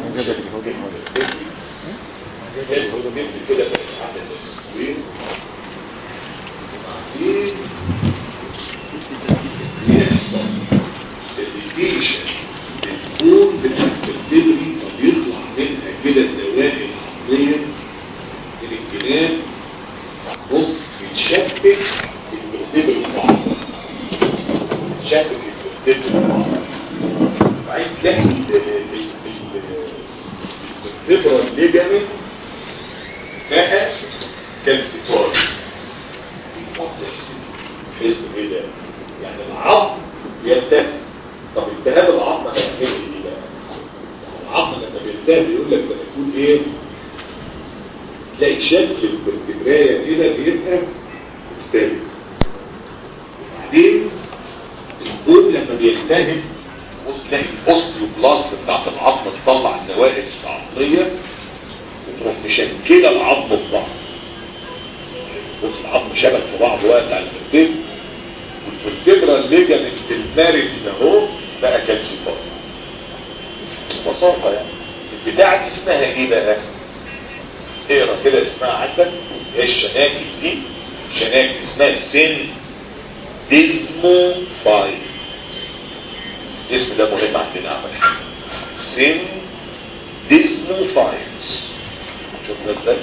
كده بس عامل زي السكوين وبعدين يحصل الريفيشن الكون بتاع الفيبري فبيطلع منها كده زواهر عقلية من الجنان بص بتشبك الفيبري بعض تشبك الفيبري بعض وبعدين تلاقي الفيبرا الليجامنت بقى كالسيتوري اسم ايه ده يعني العظم يلتهب طب التهاب العظم هيعمل ايه بقى العظم لما بيلتهب يقول لك زي ما يكون ايه تلاقي شكل الفرتبرايه كده بيبقى مختلف وبعدين البول لما بيلتهب بص تلاقي الاوستيوبلاست بتاعت العظم تطلع زوائد عظميه وتروح مشكله العظم ببعض بص العظم شبك في بعض وقت على الفرتبر والفرتبرا الليجامنت المارد ده اهو بقى كالسيفار ببساطه يعني البتاعه دي اسمها ايه بقى؟ اقرا كده اسمها عندك ايه الشناكل دي شناكل اسمها سن ديزمو فايل الاسم ده مهم عندنا عمل سن ديزمو فايلز شوف ده ازاي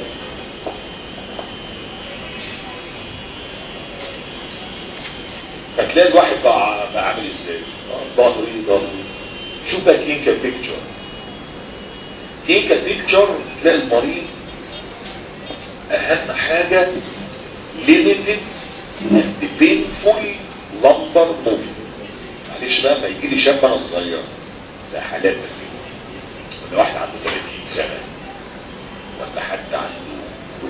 فتلاقي الواحد بقى, بقى عامل ازاي ظهري ظهري شوف بقى كينكا بيكتشر كينكا بيكتشر تلاقي المريض اهم حاجة limited and painful lumbar movement معلش بقى ما يجي لي شاب انا صغير زي حالاتنا كده ولا واحد عنده 30 سنة ولا حد عنده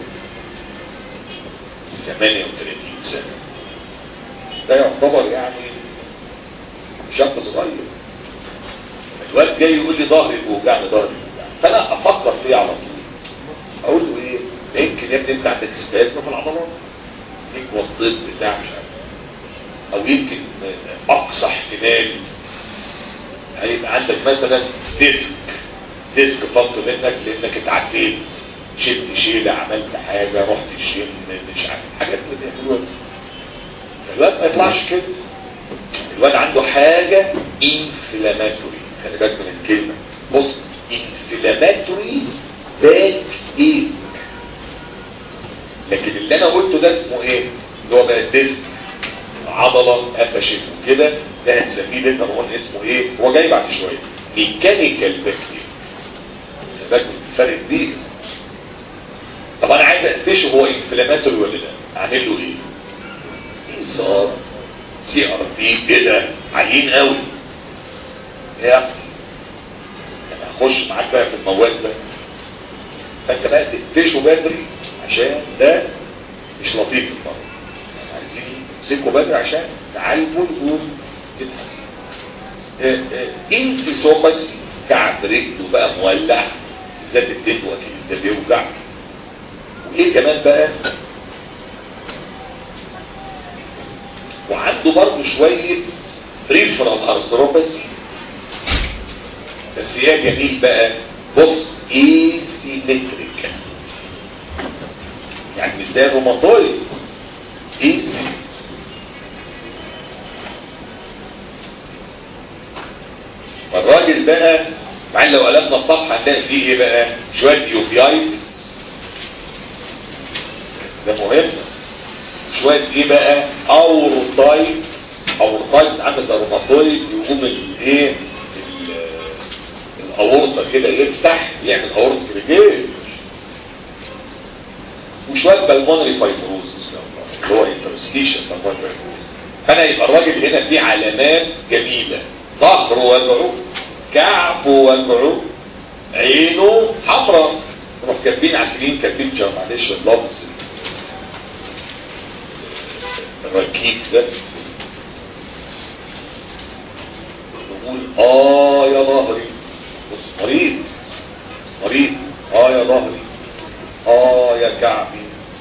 38 سنة ده يعتبر يعني شاب صغير الواد جاي يقول لي ظهري بيوجعني ظهري بيوجعني فانا افكر فيه على طول اقول له ايه يمكن يا ابني انت عندك سباسم في العضلات يمكن وطيت بتاع مش عارف او يمكن اقصى احتمال هيبقى عندك مثلا ديسك ديسك فط منك لانك اتعديت شلت شيله عملت حاجه رحت الجيم مش عارف حاجات اللي بيعملوها الواد ما يطلعش كده الواد عنده حاجه انفلاماتوري خلي بالك من الكلمه بص انفلاماتوري باك ايه لكن اللي انا قلته ده اسمه ايه اللي هو بقى الديسك عضله قفشت وكده ده هنسميه ده طبعا اسمه ايه هو جاي بعد شويه ميكانيكال باكتيريا بالك من الفرق كبير طب انا عايز اقفشه هو انفلاماتوري ولا لا اعمل له ايه انصار سي ار بي ايه ده عاليين قوي يا اخش معاك بقى في المواد ده فانت بقى تقفشه بدري عشان ده مش لطيف المرض عايزين تمسكه بدري عشان تعالجه يقوم تضحك انفسوبس كعب رجله بقى مولع بالذات الدنيا اكيد ده بيوجع وايه كمان بقى وعنده برضه شوية ريفرال ارثروباثي بس هي جميل بقى بص ايسيمتريك يعني مثال روماتويد ايسي فالراجل بقى مع لو قلبنا الصفحة هنلاقي فيه ايه بقى شوية يوفيايتس ده مهم شوية ايه بقى اورتايتس اورتايتس عامل زي روماتويد يقوم الايه الاورطة كده يفتح يعمل اورطة رجال وشوية بالمونري فايبروزس اللي هو انترستيشن بالمونري فايبروزس فانا يبقى الراجل هنا فيه علامات جميلة ظهره وجعه كعبه وجعه عينه حمراء نروح كاتبين على الكلين كاتبين معلش اللفظ الركيك ده نقول اه يا ظهري بص مريض مريض اه يا ظهري اه يا كعبي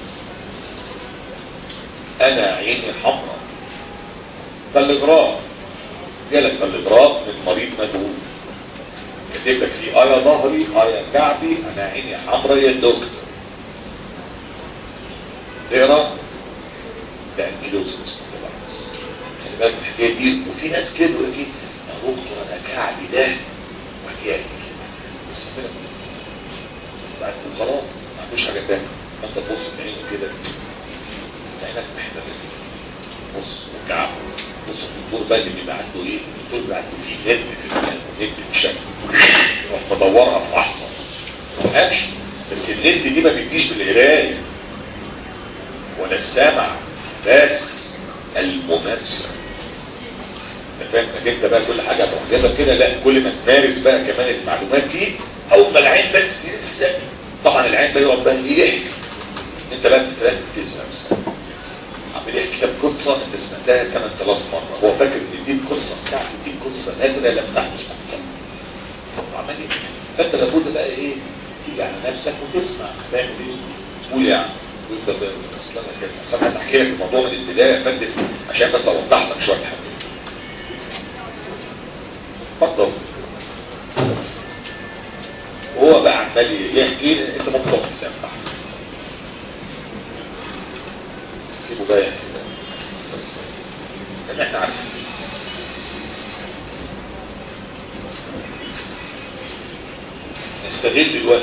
انا عيني حمراء فالاغراء جالك الاغراء من مريض مجهول كاتب لك في اه يا ظهري اه يا كعبي انا عيني حمراء يا دكتور تقرا ده انكيلوزيس خلي بالك من الحكايه دي وفي ناس كده يقول لك ايه يا دكتور انا كعبي ده وجعني كده بعد خلاص ما عندوش حاجه تانية ما انت تبص في عينه كده عينك محتاجه بص وكعب بص الدكتور بقى اللي بيبقى عنده ايه الدكتور بيبقى عنده فيه نت في المكان نت في الشكل يروح مدورها في احسن ما فيهاش بس النت دي ما بتجيش بالقرايه ولا السمع بس الممارسه انت فاهم انك انت بقى كل حاجه تروح جايبها كده لا كل ما تمارس بقى كمان المعلومات دي اول ما العين بس لسه طبعا العين بقى يقعد بقى يحكي انت بقى لازم تسمع بس عمال يحكي لك قصه انت سمعتها كمان ثلاث مرات هو فاكر ان دي القصه بتاعته دي قصه نادره لم تحدث قبل كده عمال يحكي فانت لابد بقى ايه تيجي على نفسك وتسمع تعمل ايه تقول يعني وانت اصلا كده اصل انا عايز احكي لك الموضوع من البدايه يا فندم عشان بس اوضح لك شويه حاجات اتفضل هو بقى عمال يحكي انت ممكن تقعد تسمع سيبه بقى يحكي لان احنا عارفين نستغل الوقت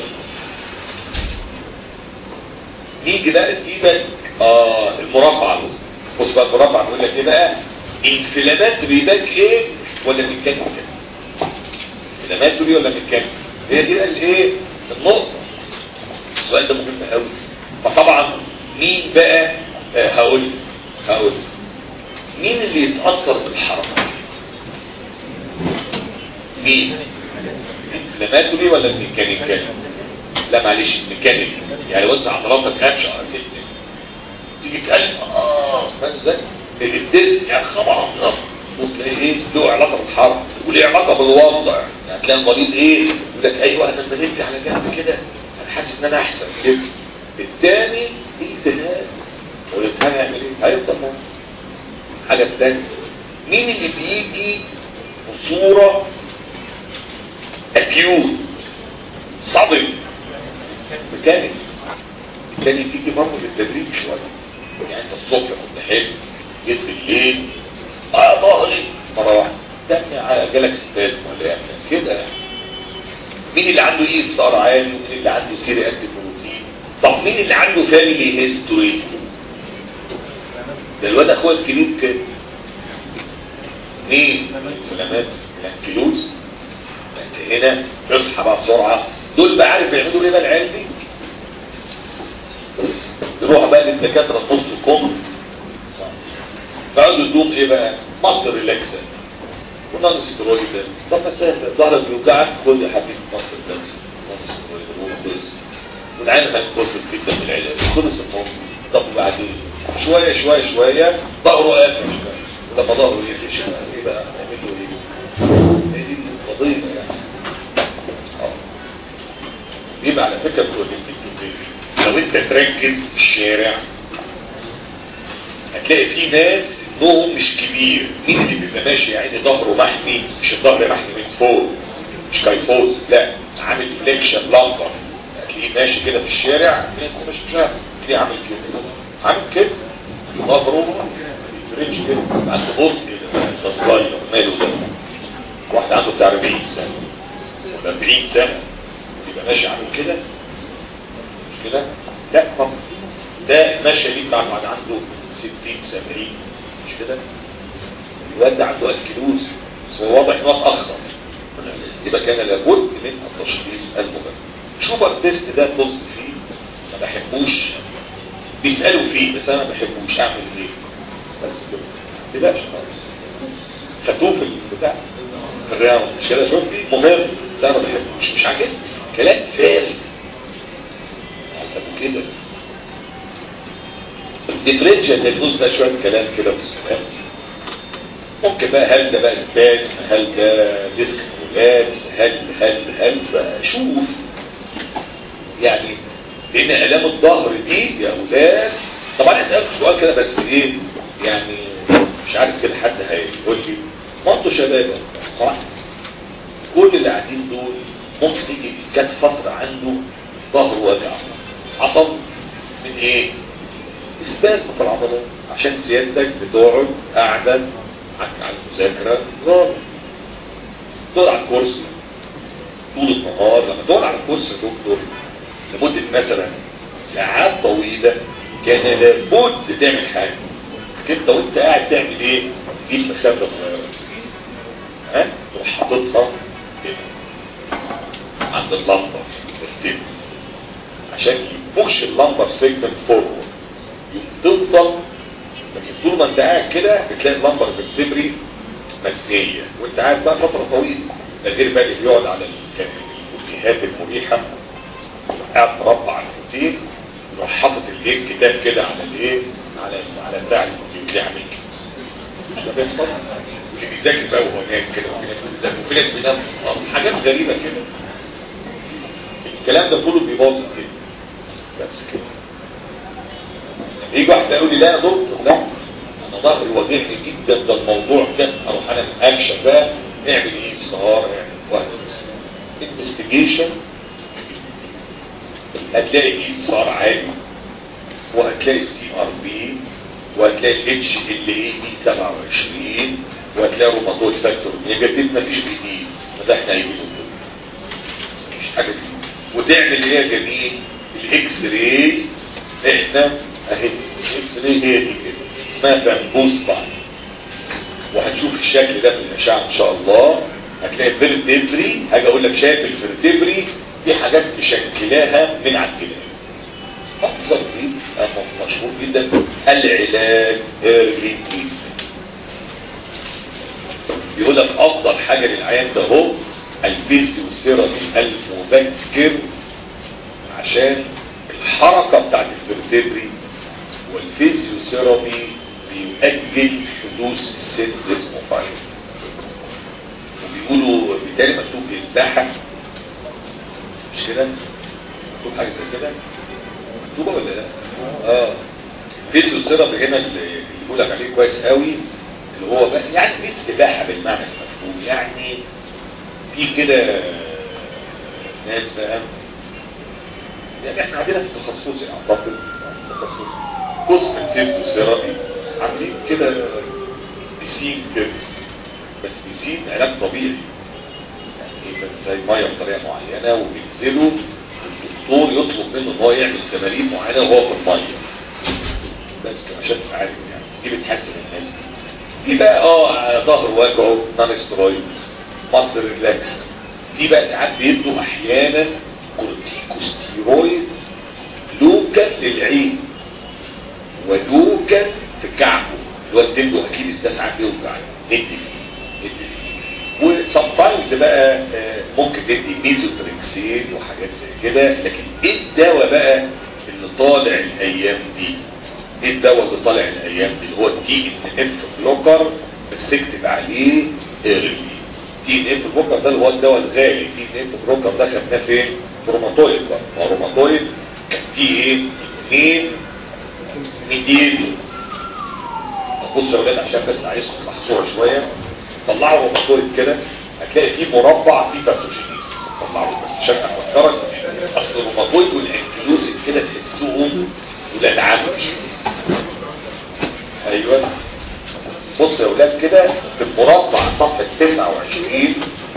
نيجي بقى سيبك اه المربع ده بص بقى المربع بيقول لك ايه بقى انفلامات بيبان ايه ولا بيتكلم كده انفلامات دي ولا بيتكلم هي دي بقى الايه النقطه السؤال ده مهم قوي فطبعا مين بقى آه هقول هقول مين اللي يتاثر بالحركه مين انفلامات دي ولا الميكانيكال لا معلش الميكانيك يعني لو انت عضلاتك قفشه تيجي تقلب اه فاهم ازاي الدس يا خبر ابيض وتلاقي ايه له علاقه بالحركه وليه علاقه بالوضع يعني تلاقي المريض ايه يقول لك ايوه انا اتمددت على جنب كده انا حاسس ان انا احسن كده الثاني التهاب والامتحان هيعمل ايه هيفضل معاه حاجه الثانيه مين اللي بيجي بصوره اكيوت صدم ميكانيك الثاني بيجي برضه بالتدريج شويه يعني انت الصبح كنت حلو جيت بالليل اه ظهري مره واحده تاني جالك سباسم ولا يعني كده مين اللي عنده ايه صار عالي ومين اللي عنده سيري اكتف بروتين طب مين اللي عنده فاميلي هيستوري ده الواد اخويا الكبير كده مين فلامات الانكيلوز انت هنا اصحى بقى بسرعه دول بقى عارف بيعملوا ايه بقى العيال دي يروح بقى للدكاتره نص كم فقعدوا يدوم ايه بقى مصر ريلاكسر ونون سترويد طب مسافه ظهرك بيوجعك خد يا حبيبي مصر ريلاكسر نون سترويد وبس والعين هتنبسط جدا من العلاج خلص الموضوع طب وبعدين شويه شويه شويه ظهره قافل شويه ولما ظهره يقفش ايه بقى نعمل له ايه؟ هي دي القضيه يعني يبقى على فكره بتقول لو انت تركز في الشارع هتلاقي في ناس نوعهم مش كبير مين اللي بيبقى ماشي يعني ظهره محمي مش الظهر محمي من فوق مش كايفوز لا عامل فليكشن لمبر هتلاقيه ماشي كده في الشارع الناس مش شارع تلاقيه عامل كده عامل كده ظهره فرنش كده عنده بص كده ده صغير ماله ده واحد عنده بتاع 40 سنه ولا 40 سنه يبقى ماشي عامل كده مش كده لا طب ده ماشي دي بتاع واحد عنده 60 70 مش كده الواد ده عنده الكيلوز بس هو واضح انه اتاخر يبقى كان لابد من التشخيص المبكر شوبر تيست ده تبص فيه ما بحبوش بيسالوا فيه بس انا ما بحبوش اعمل ايه بس كده ما تقلقش خالص خدوه في البتاع في الرياض مش كده شفتي مهم بس انا ما بحبوش مش عاجبني كلام فارغ طب كده الديفرنشال ديفوز ده شويه كلام كده والسلام ممكن بقى هل ده بقى سباس هل ده ديسك كولابس هل هل هل بقى شوف يعني لان الام الظهر دي يا اولاد طبعا اسالك سؤال كده بس ايه يعني مش عارف كده حد هيقول لي ما انتوا شباب صح كل اللي قاعدين دول ممكن يجي جت فتره عنده ظهر وجع عصب من ايه اسباسم في العضلات عشان سيادتك بتقعد قاعده على المذاكره ظاهر تقعد على الكرسي طول النهار لما تقعد على الكرسي يا دكتور لمده مثلا ساعات طويله كان لابد تعمل حاجه انت وانت قاعد تعمل ايه تجيب مخده صغيره ها تروح حاططها كده عند اللمبر ترتب عشان يبوش اللمبر سيجمنت فورورد تفضل لكن طول ما انت قاعد كده بتلاقي اللمبر بتبري متنيه وانت قاعد بقى فتره طويله ده غير بقى اللي بيقعد على الفوتيهات المريحه قاعد مربع على الفوتيه يروح حاطط الايه الكتاب كده على الايه على على بتاع الفوتيه يعمل كده ده بيحصل اللي بيذاكر بقى وهو نايم كده وفي ناس بتذاكر وفي ناس بينام حاجات غريبه كده الكلام ده كله بيبوظ كده بس كده يجي واحد يقول لي لا يا دكتور لا انا ظهري واجعني جدا ده الموضوع كان اروح انا اكشف بقى اعمل ايه سهار اعمل وقت انفستيجيشن هتلاقي ايه صار عالي وهتلاقي السي ار بي وهتلاقي الاتش ال اي بي 27 وهتلاقي روماتويد فاكتور نيجاتيف مفيش جديد فده احنا هيجي مفيش حاجه جديده وتعمل ايه يا جميل الاكس راي احنا اهي الاكس راي هي دي كده اسمها بامبوس باي وهتشوف الشكل ده في الاشعه ان شاء الله هتلاقي الفيرتبري هاجي اقول لك شايف الفيرتبري في حاجات مشكلاها من على الكلام منظر دي مشهور جدا العلاج ايرلي بيقول لك افضل حاجه للعيان ده هو الفيزيوثيرابي المبكر عشان الحركه بتاعت الفيرتبري والفيزيوثيرابي بيؤجل حدوث السن اسمه فاير وبيقولوا بالتالي مكتوب اسباحه مش كده مكتوب حاجه زي كده مكتوبه ولا لا اه فيزيوثيرابي هنا اللي بيقول لك عليه كويس قوي اللي هو بقى يعني مش سباحه بالمعنى المفهوم يعني في كده ناس بقى يعني احنا عندنا في التخصصي اعتقد تخصص قسم الفيزيوثيرابي عاملين كده بيسين كده بس بيسين علاج طبيعي يعني زي ميه بطريقه معينه وبينزلوا الدكتور يطلب منه ان هو يعمل تمارين معينه وهو في الميه بس عشان تبقى عارف يعني دي بتحسن الناس دي في بقى اه ظهر وجعه نون سترويد مصر ريلاكس في بقى ساعات بيدوا احيانا كورتيكوستيرويد لوكال للعين ولوكال في كعبه اللي هو الدندو اكيد ده ساعات بيوجع ندي فيه ندي فيه وسمتايمز بقى آه ممكن ندي ميزوتريكسين وحاجات زي كده لكن ايه الدواء بقى اللي طالع الايام دي ايه الدواء اللي طالع الايام دي اللي هو التي ان اف بلوكر بس اكتب عليه ايرلي تي ان اف بلوكر ده اللي هو الدواء الغالي تي ان اف بلوكر ده خدناه فين في روماتويد بقى ما روماتويد كان فيه ايه اثنين ميديتو بصوا يا ولاد عشان بس عايزكم تصحصوها شويه طلعوا روماتويد كده هتلاقي فيه مربع فيه باسوشينيز طلعوا بس عشان افكرك اصل الروماتويد والانكلوزيف كده تحسوهم ولاد عم ايوه بص يا ولاد كده في المربع صفحه 29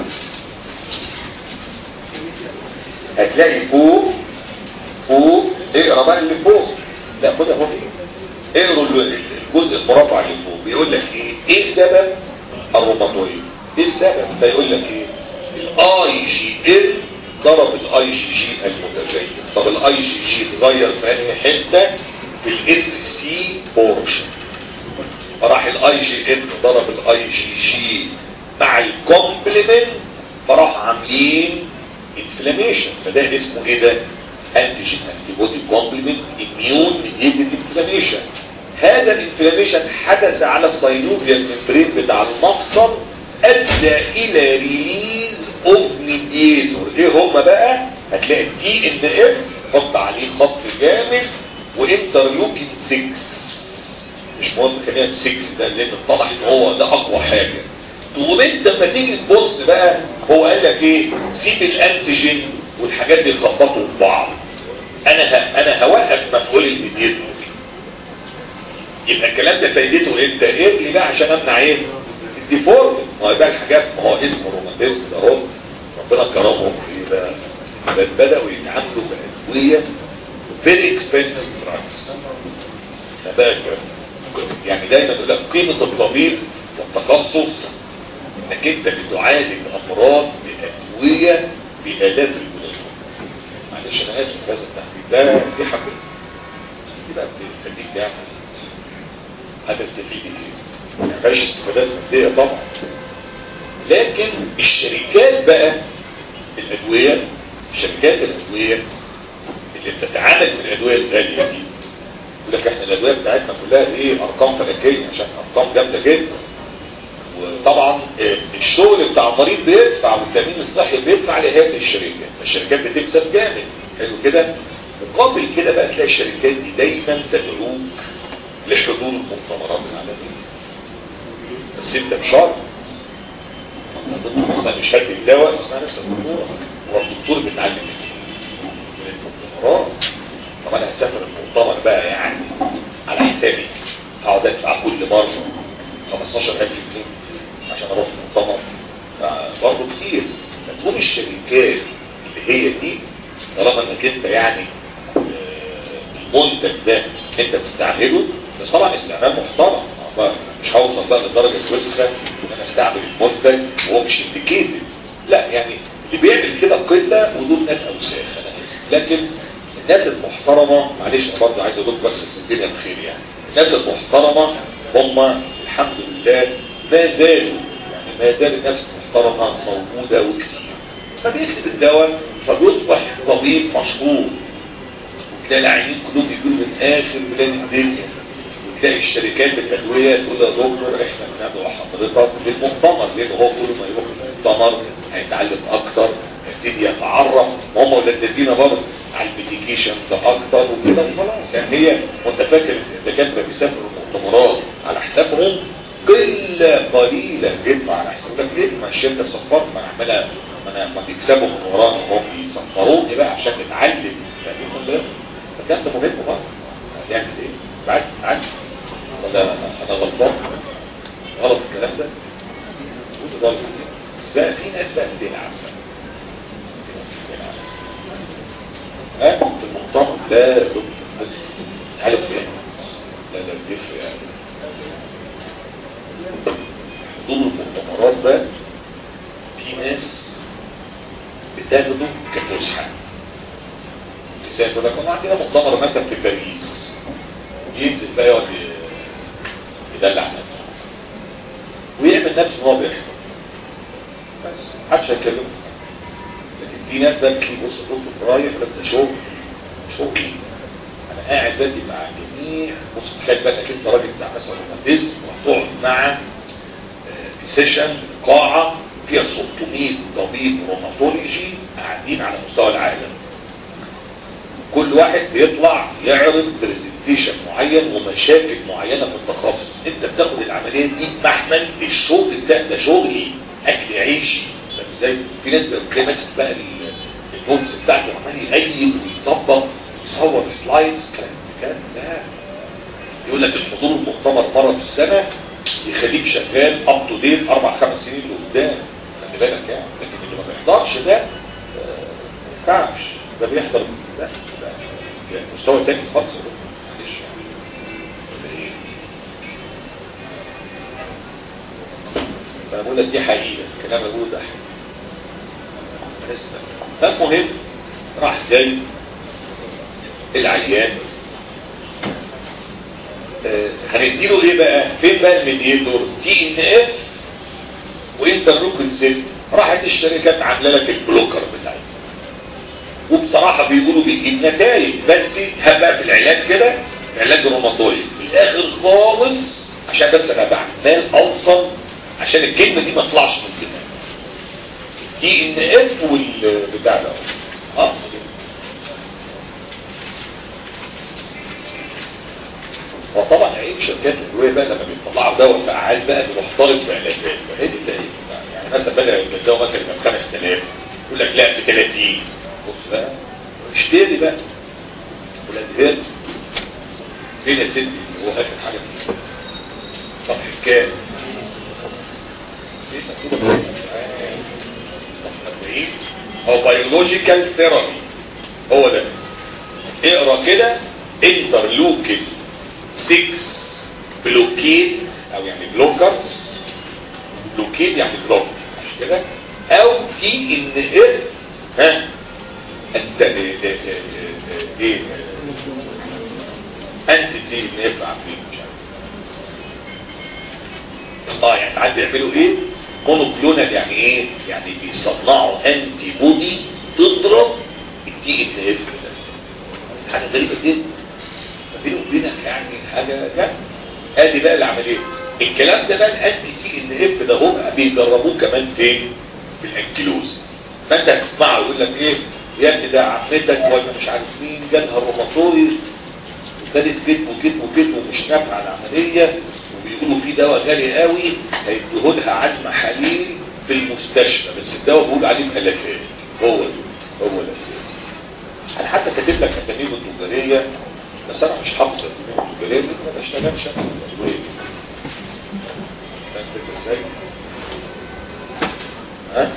هتلاقي فوق فوق اقرا بقى اللي فوق لا خد اهو اقروا الجزء المربع اللي فوق بيقول لك ايه ايه سبب الروماتويد ايه السبب فيقول لك ايه الاي جي ال ضرب الاي جي جي المتغير طب الاي جي جي اتغير في انهي حته في الاف سي بورشن فراح الاي جي ان ضرب الاي جي جي مع الكومبلمنت فراح عاملين انفلاميشن فده اسمه ايه ده انتيجين انتي بودي كومبلمنت اميون ميديتد انفلاميشن هذا الانفلاميشن حدث على السينوفيا الممبرين بتاع المفصل ادى الى ريليز اوف ميديتور ايه هم بقى هتلاقي الدي ان اف حط عليه خط جامد وانترلوكين 6 مش مهم خلينا 6 ده لان اتضح ان هو ده اقوى حاجه تقوم انت لما تيجي تبص بقى هو قال لك ايه سيب الانتيجين والحاجات دي يخبطوا في بعض انا ه... انا هوقف مفعول المدير يبقى الكلام ده فايدته انت ايه لي بقى عشان امنع ايه الديفورم ما هو بقى الحاجات ما هو اسمه رومانتيزم ده اهو ربنا كرمهم في بقى بل بداوا يتعاملوا بادويه فيري اكسبنسيف دراجز فبقى يعني دايما يقول لك قيمه الطبيب والتخصص انك انت بتعالج امراض بادويه بالاف الجنيه معلش انا اسف هذا التحديد ده دي حاجه دي بقى بتخليك يعني هتستفيد ايه؟ ما فيهاش استفادات ماديه طبعا لكن الشركات بقى الادويه شركات الادويه اللي بتتعامل في الادويه الغاليه دي يقول لك احنا الادويه بتاعتنا كلها ايه ارقام فلكيه عشان ارقام جامده جدا وطبعا الشغل بتاع المريض بيدفع والتامين الصحي بيدفع لهذه الشركات فالشركات بتكسب جامد حلو كده مقابل كده بقى تلاقي الشركات دي دايما تدعوك لحضور المؤتمرات العالميه بس انت مش شرط اصلا مش هدي الدواء اسمها نفس الدكتور هو الدكتور بيتعلم من المؤتمرات طب انا هسافر المؤتمر بقى يعني على حسابي هقعد ادفع كل مره 15000 جنيه عشان اروح المؤتمر فبرضه كتير فتقوم الشركات اللي هي دي طالما انك انت يعني المنتج ده انت بتستعمله بس طبعا استعمال محترم مش هوصل بقى لدرجه وسخه ان انا استعمل المنتج وهو مش انديكيتد لا يعني اللي بيعمل كده قله ودول ناس اوساخ انا اسف لكن الناس المحترمه معلش انا برضه عايز اقول بس الدنيا بخير يعني الناس المحترمه هم الحمد لله ما زالوا يعني ما زال الناس المحترمه موجوده وكتير فبيكتب الدواء فبيصبح طبيب مشهور وتلاقي العينين كلهم بيجوا من اخر بلاد الدنيا وتلاقي الشركات الادويه تقول يا دكتور احنا بندعو حضرتك للمؤتمر لان هو كل ما يروح المؤتمر هيتعلم اكتر يبتدي يتعرف هم الذين برضه على الميديكيشنز اكتر وكده خلاص يعني هي وانت فاكر الدكاتره بيسافروا المؤتمرات على حسابهم قله قليله جدا على حساب لك ليه ما الشركه صفرت ما انا عماله ما انا ما بيكسبوا من ورانا هم بيصفروني بقى عشان نتعلم يعني ده فكان ده مهم برضه هتعمل ايه؟ عايز تتعلم ولا انا غلطان غلط الكلام ده قول غلط بس بقى في ناس بقى بتلعب ها في المؤتمر لا بس عارف ايه لا لا بيفرق يعني حضور المؤتمرات ده في ناس بتاخده كفسحه تسافر تقول لك انا عندنا مؤتمر مثلا في باريس ينزل بقى يقعد يدلع نفسه ويعمل نفسه ان هو بيحضر بس محدش هيكلمه لكن في ناس بقى بتلاقي بص دكتور رايح ده شغل شغل انا قاعد بدي مع جميع بص تخيل بقى انك انت راجل بتاع مثلا روماتيزم وهتقعد مع في سيشن في قاعه فيها 600 طبيب روماتولوجي قاعدين على مستوى العالم كل واحد بيطلع يعرض برزنتيشن معين ومشاكل معينة في التخصص انت بتاخد العملية دي محمل الشغل بتاع ده شغلي اكل عيشي ازاي في ناس بتلاقي ماسك بقى النوتس بتاعته عمال يقيم ويظبط ويصور سلايدز كلام كلام لا يقول لك الحضور المؤتمر مرة في السنة يخليك شغال اب تو ديت اربع خمس سنين لقدام خلي بالك يعني لكن اللي ما بيحضرش ده ما ينفعش ده بيحضر لا ده يعني مستوى تاني خالص معلش فانا بقول لك دي حقيقه الكلام اللي بقوله ده حقيقه فالمهم راح جاي العيان آه هنديله ايه بقى فين بقى الميديتور تي ان اف وانترلوكين سيل راحت الشركات عامله لك البلوكر بتاعتها وبصراحة بيقولوا بيجيب نتائج بس هبقى في العلاج كده علاج روماتويد في الاخر خالص عشان بس انا بعمال اوصل عشان الكلمة دي ما تطلعش من كده دي ان اف والبتاع ده اه وطبعا عيب شركات الادويه بقى لما بيطلعوا دواء فعال بقى بيروح طالب في علاجات فهي دي تلاقي يعني مثلا بدل يبدأوا مثلا يبقى ب 5000 يقول لك لا ب 30 بص بقى اشتري بقى ولا انتهيت فين يا ستي هو اخر حاجه فيه طب كام ايه مكتوبه فين؟ صفحه 40 هو بيولوجيكال ثيرابي هو ده اقرا كده انترلوكين 6 بلوكيد او يعني بلوكر بلوكيد يعني بلوك مش كده او تي ان اف ها انت ايه انت تي ان اف عارفين مش عارف اه يعني عاد بيعملوا ايه مونوكلونال يعني ايه يعني بيصنعوا انتي بودي تضرب التي ان اف ده حاجه غريبه جدا بينه وبينك يعني حاجه يعني ادي بقى العمليه الكلام ده بقى الانتي تي ان اف ده هو بقى بيجربوه كمان فين في الانكيلوز فانت هتسمعه يقول لك ايه يا ابني ده عمتك ولا مش عارف مين جالها الروماتويد وخدت كتب وكتب وكتب ومش نافعه العمليه وبيقولوا في دواء غالي قوي هيديه لها عن محاليل في المستشفى بس الدواء بيقول عليه ملكات هو ده هو ده انا حتى كاتب لك اساميهم التجاريه بس انا مش حافظ اساميهم التجاريه لان ما بشتغلش انا في الأدوية. فاهم الفكرة ازاي؟ ها؟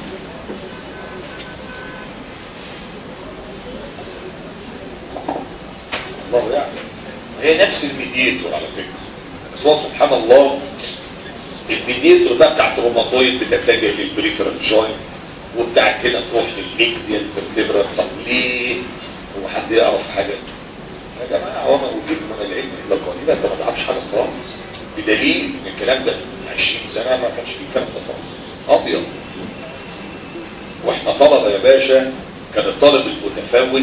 الله يعلم هي نفس الميديتور على فكرة بس هو سبحان الله الميديتور ده بتاعت الروماتويد بتتجه للبريفرال جوينت وبتاعت هنا تروح للميكزيال فيرتبرا طب ليه؟ هو حد يعرف حاجة؟ يا جماعة هو ما وجود من العلم إلا قليلا أنت ما تعرفش حاجة خالص بدليل إن الكلام ده من 20 سنة ما كانش فيه كلام ده خالص أبيض واحنا طلبة يا باشا كان الطالب المتفوق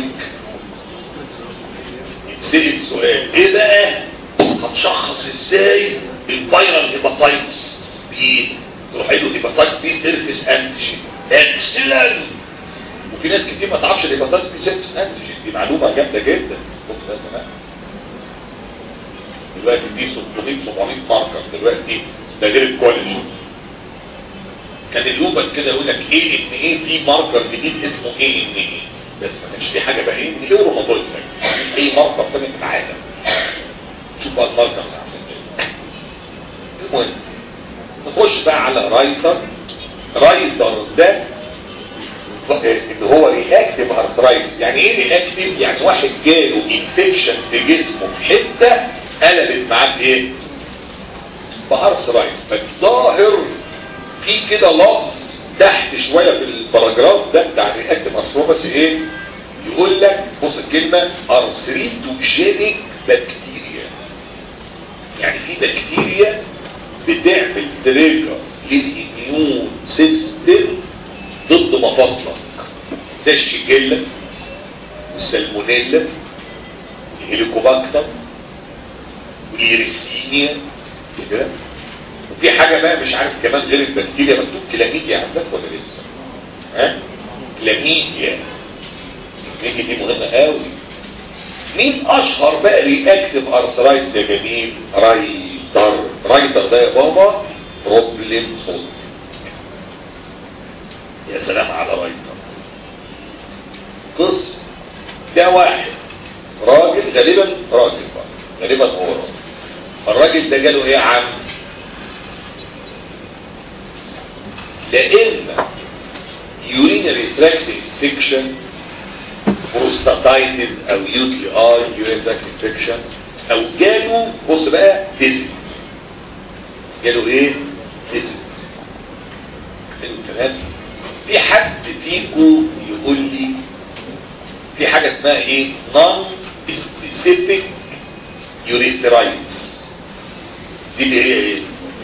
يتسأل سؤال ايه بقى هتشخص ازاي الفيرال هيباتايتس بي تروح له هيباتايتس بي سيرفيس انتيجين اكسلنت وفي ناس كتير ما تعرفش الهيباتايتس بي سيرفيس انتيجين دي معلومه جامده جدا بص ده تمام دلوقتي دي 600 700 ماركر دلوقتي ده غير الكولاجين كان اللوبس كده يقول لك ايه ان ايه في ماركر جديد اسمه ايه ان ايه بس ما كانش في حاجه بقى ايه ان ايه روماتويد اي ماركر تاني في العالم شوف بقى الماركرز عامله ازاي المهم نخش بقى على رايتر رايتر ده اللي هو رياكتيف ارثرايتس يعني ايه رياكتيف يعني واحد جاله انفكشن في جسمه في حته قلبت معاه بايه بارثرايتس فالظاهر في كده لفظ تحت شويه في الباراجراف ده بتاع الرياكتيف ارثرايتس بس ايه يقول لك بص الكلمه ارثريتوجينيك بكتيريا يعني في بكتيريا بتعمل تريجر للإميون سيستم ضد مفاصلك زي الشيجيلا والسالمونيلا الهيليكوباكتر واليريسينيا كده وفي حاجة بقى مش عارف كمان غير البكتيريا مكتوب كلاميديا عندك ولا لسه ها كلاميديا الكلاميديا دي مهمة قوي مين اشهر بقى رياكتيف ارثرايتس يا جميل رايتر رايتر ده يا بابا بروبلم سولف يا سلام على رايتر قص ده واحد راجل غالبا راجل بقى غالبا هو راجل الراجل ده جاله ايه يا عم لا اما يورينري تراكت انفكشن بروستاتايتس او يو تي اي يورين تراكت انفكشن او جاله بص بقى ديزل جاله ايه ديزل حلو الكلام في حد فيكم يقول لي في حاجة اسمها ايه non specific urethritis دي اللي هي ايه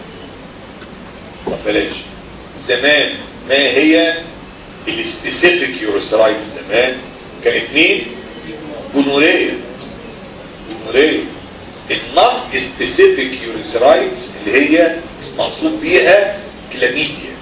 طب بلاش زمان ما هي السبيسيفيك يوريثرايتس زمان كانت مين جونوريا جونوريا النون سبيسيفيك يوريثرايتس اللي هي مقصود بيها كلاميديا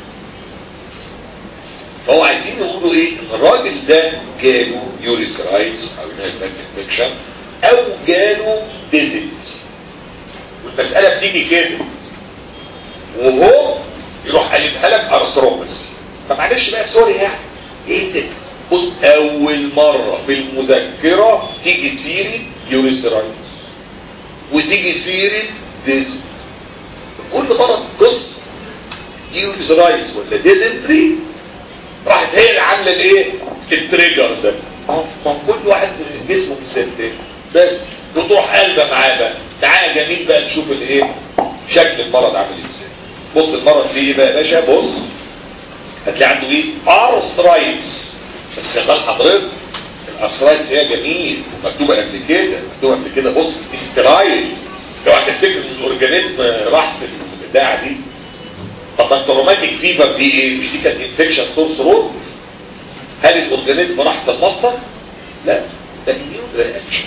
فهو عايزين يقولوا ايه ان الراجل ده جاله يوريثرايتس او يونايتد انفكشن او جاله ديزيت والمسألة بتيجي كده وهو يروح قلبها لك ارثروبس فمعلش بقى سوري يعني ايه ده بص اول مرة في المذكرة تيجي سيرة يوريثرايتس وتيجي سيرة ديزنتري كل مرة قصة يوريثرايتس ولا ديزنتري راحت هي اللي عامله الايه التريجر ده اه ما كل واحد جسمه مستنتج بس وتروح قلبه معاه بقى تعالى جميل بقى نشوف الايه شكل المرض عامل ازاي بص المرض فيه ايه بقى يا باشا بص هتلاقي عنده ايه ارثرايتس بس خلال حضرتك الارثرايتس هي جميل مكتوبه قبل كده مكتوبه قبل كده بص استرايل لو هتفتكر ان الاورجانيزم راح في البتاعه دي طب ما انت روماتيك فيبر دي ايه مش دي كانت انفكشن سورس رود هل الاورجانيزم راح تتمصر لا ده اميون رياكشن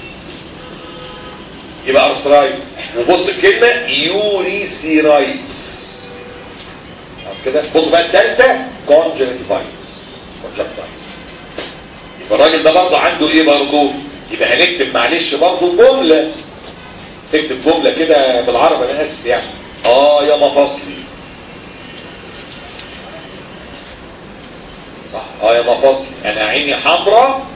يبقى ارثرايتس وبص الكلمه يوريسيرايتس خلاص كده بص بقى الثالثه كونجكتيفايتس كونجكتيفايتس يبقى الراجل ده برضه عنده ايه برضه يبقى هنكتب معلش برضه جمله تكتب جمله كده بالعربي انا اسف يعني اه يا مفاصلي صح اه يا مفاصلي انا عيني حمراء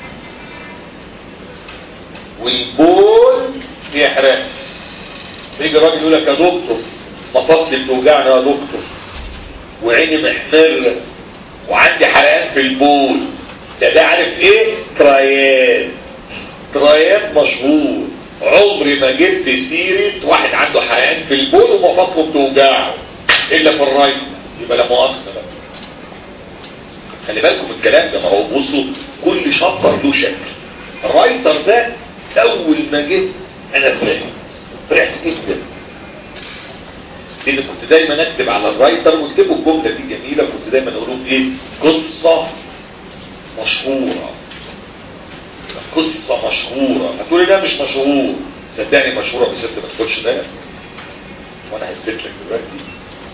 والبول فيه حراق يجي الراجل يقول لك يا دكتور مفاصلي بتوجعني يا دكتور وعيني محمرة وعندي حرقان في البول ده ده عارف ايه ترايات ترايات مشهور عمري ما جبت سيرة واحد عنده حرقان في البول ومفاصله بتوجعه الا في الرايت يبقى لا مؤاخذة بقى خلي بالكم من الكلام ده ما هو بصوا كل شابتر له شكل الرايتر ده اول ما جه انا فرحت فرحت جدا لان كنت دايما اكتب على الرايتر واكتبوا الجمله دي جميله كنت دايما اقول لهم ايه قصه مشهوره قصه مشهوره هتقولي ده مش مشهور صدقني مشهوره بس انت ما تاخدش بالك وانا هثبت لك دلوقتي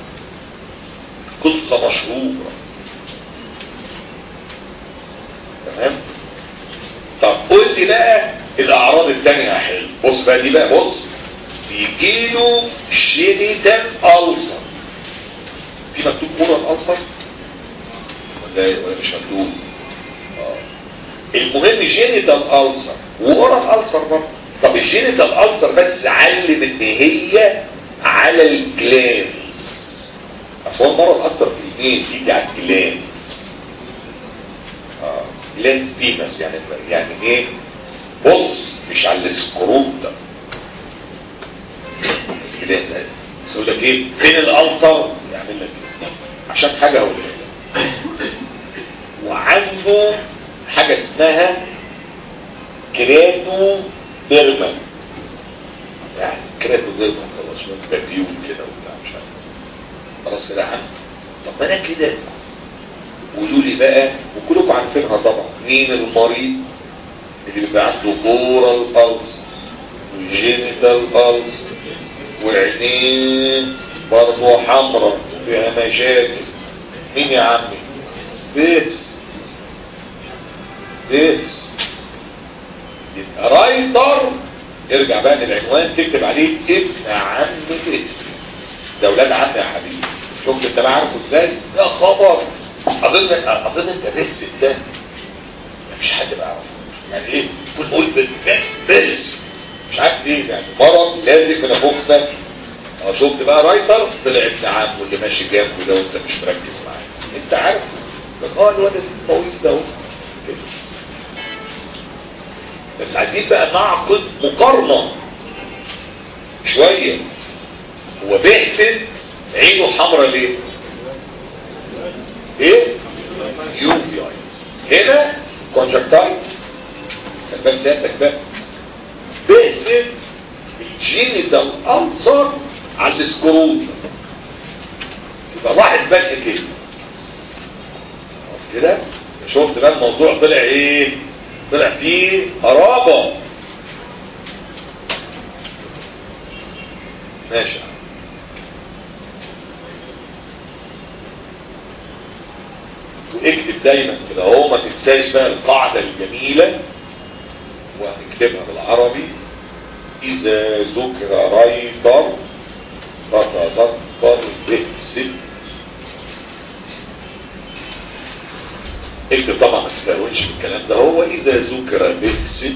قصه مشهوره تمام طب قول لي بقى الاعراض الثانيه يا حلو بص بقى دي بقى بص بيجيله جينيتال ألسر في مكتوب اورال ألسر ولا ولا مش مكتوب آه. المهم جينيتال ألسر واورال ألسر برضه طب الجينيتال ألسر بس علم ان هي على الجلانز اصل هو المرض اكتر في الاثنين بيجي على الجلانز اه جلانز بينس يعني يعني ايه بص مش على السكروب ده كده بس يقول لك ايه فين الالسر يعمل لك ايه عشان حاجه هقول لك وعنده حاجه اسمها كراتو ديرما يعني كراتو ديرما خلاص شويه بابيول كده وبتاع مش عارف خلاص كده عنده طب ما انا كده قولوا لي بقى وكلكم عارفينها طبعا مين المريض اللي بيبقى عنده بورال ألسر وجينيتال ألسر وعينيه برضه حمراء وفيها مشاكل مين يا عمي بيبس بيبس يبقى رايتر ارجع بقى للعنوان تكتب عليه ابن عم بيبس ده ولاد عم يا حبيبي شفت انت بقى عارفه ازاي يا خبر اظن اظن انت بيبس ده مفيش حد بقى يعرفه يعني ايه كل قول بيبس مش عارف ليه يعني مرض لازم من افوقنا اه شفت بقى رايتر طلع ابن عم واللي ماشي جنبه ده وانت مش مركز معاه انت عارف لك اه الواد الطويل ده اهو بس عايزين بقى نعقد مقارنة شوية هو بيحسد عينه حمراء ليه ايه يو في اي هنا كونجكتايل كان بال سيادتك بقى بيحسب الجينيتال ألسر على السكروت يبقى واحد بقى كده خلاص كده شفت بقى الموضوع طلع ايه طلع فيه قرابة ماشي واكتب دايما كده اهو ما تنساش بقى القاعدة الجميلة وهنكتبها بالعربي إذا ذكر رايتر فتذكر بئس اكتب طبعا ما تستهونش بالكلام ده هو اذا ذكر بهسد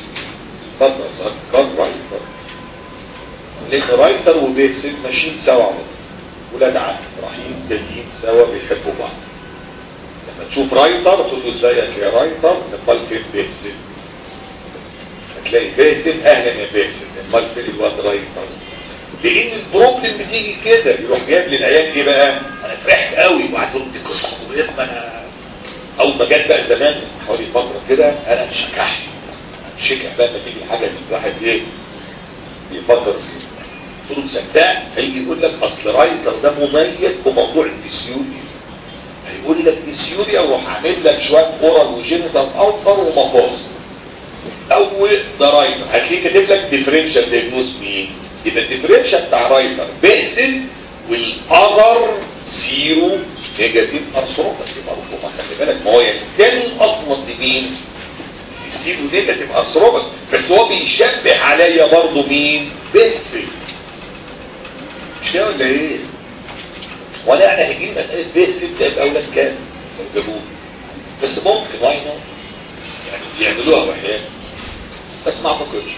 فتذكر رايتر لان رايتر وبهسد ماشيين سوا على ولاد عم رايحين جايين سوا بيحبوا بعض لما تشوف رايتر تقول له ازيك يا رايتر امال فين بهسد هتلاقي باسم اهلا يا باسم امال فين الواد رايتر لان البروبلم بتيجي كده يروح جايب للعيال ايه بقى انا فرحت قوي وقعدت لهم دي قصه مهمه انا اول ما جت بقى زمان من حوالي فتره كده انا شكحت شكح بقى لما تيجي الحاجه اللي الواحد ايه بيفكر فيها قلت له صدقني هيجي يقول لك اصل رايتر ده مميز بموضوع الفسيولي هيقول لك فسيولي اروح عامل لك شويه اورال وجينيتال اوصر ومفاصل اول ده رايتر هتلاقيه كاتب لك ديفرنشال دياجنوز مين يبقى الديفرنشال بتاع رايتر بيقسم والاذر زيرو نيجاتيف ارسنال بس يبقى مفهوم خلي بالك ما هو ينتمي اصلا لمين الزيرو نيجاتيف ارسنال بس بس هو بيشبه عليا برضه مين بيقسم مش كده ولا ايه ولا احنا هنجيب مساله بيقسم ده يبقى اولاد كام لو جابوه بس ممكن واي نوت يعني يعملوها احيانا بس ما اعتقدش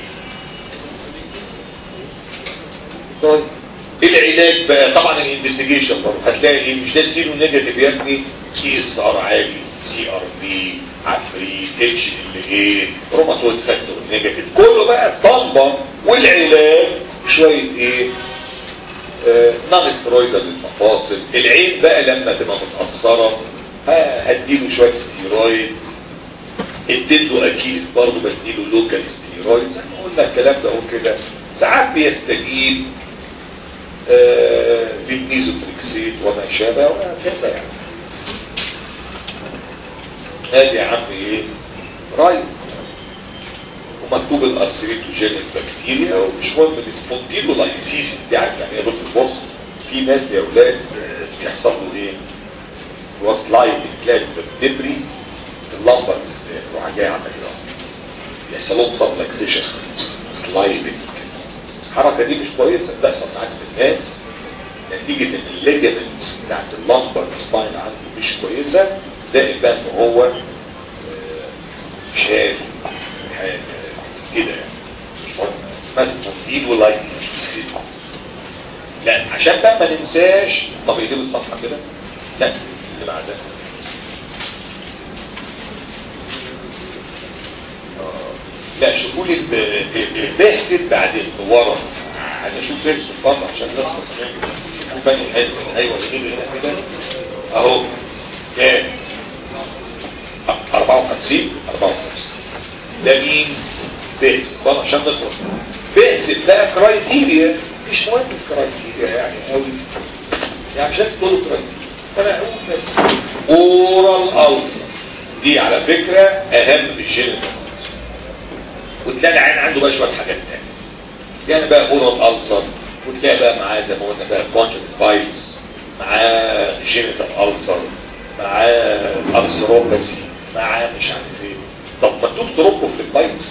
طيب العلاج بقى طبعا الانفستيجيشن برضه هتلاقي ايه مش ده سيرو نيجاتيف يا ابني سي اس ار عالي سي ار بي عفريت اتش ال ايه روماتويد فاكتور نيجاتيف كله بقى اسطمبه والعلاج شويه ايه آه نون سترويدال للمفاصل العين بقى لما تبقى متاثره هديله شويه ستيرويد اديله اكيد برضه بديله لوكال ستيرويد زي ما قلنا الكلام ده هو كده ساعات بيستجيب آه بالميزوتريكسيد وما شابه وهكذا يعني ادي يا عم ايه رايت ومكتوب الارسيتوجينيك بكتيريا ومش مهم السبونديلو لايسيسيس دي عارف يعني ايه بص في ناس يا اولاد بيحصل له ايه هو سلايد تلاقي الدبري اللمبر بالذات وراح جاي عمل ايه يحصل لهم سبلكسيشن سلايدنج الحركه دي مش كويسه بتحصل ساعات في الناس نتيجه ان الليجمنتس بتاعت اللمبر سباين عنده مش كويسه زائد بقى ان هو شال حاجه كده يعني مش مهم مثلا ايد ولايتس لا عشان بقى ما ننساش طب يجيب الصفحه كده لا اللي بعدها لا شوفوا لي البحث بعدين ورا انا اشوف بس الفضل عشان نخلص شوفوا فاني حلو ايوه نجيب هنا كده اهو كام 54 54 ده مين بحث فضل عشان نخلص بحث بقى كرايتيريا مش مهم الكرايتيريا يعني قوي يعني مش لازم تقولوا كرايتيريا انا اقول بس اورال السر دي على فكره اهم من الجينيتال وتلاقي العين عنده بقى شويه حاجات تانية يعني بقى اورال السر وتلاقي بقى معاه زي ما قلنا بقى كونجكت فايتس معاه جينيتال السر معاه ارثروباسي معاه مش عارف ايه طب مكتوب ثروبوفليبايتس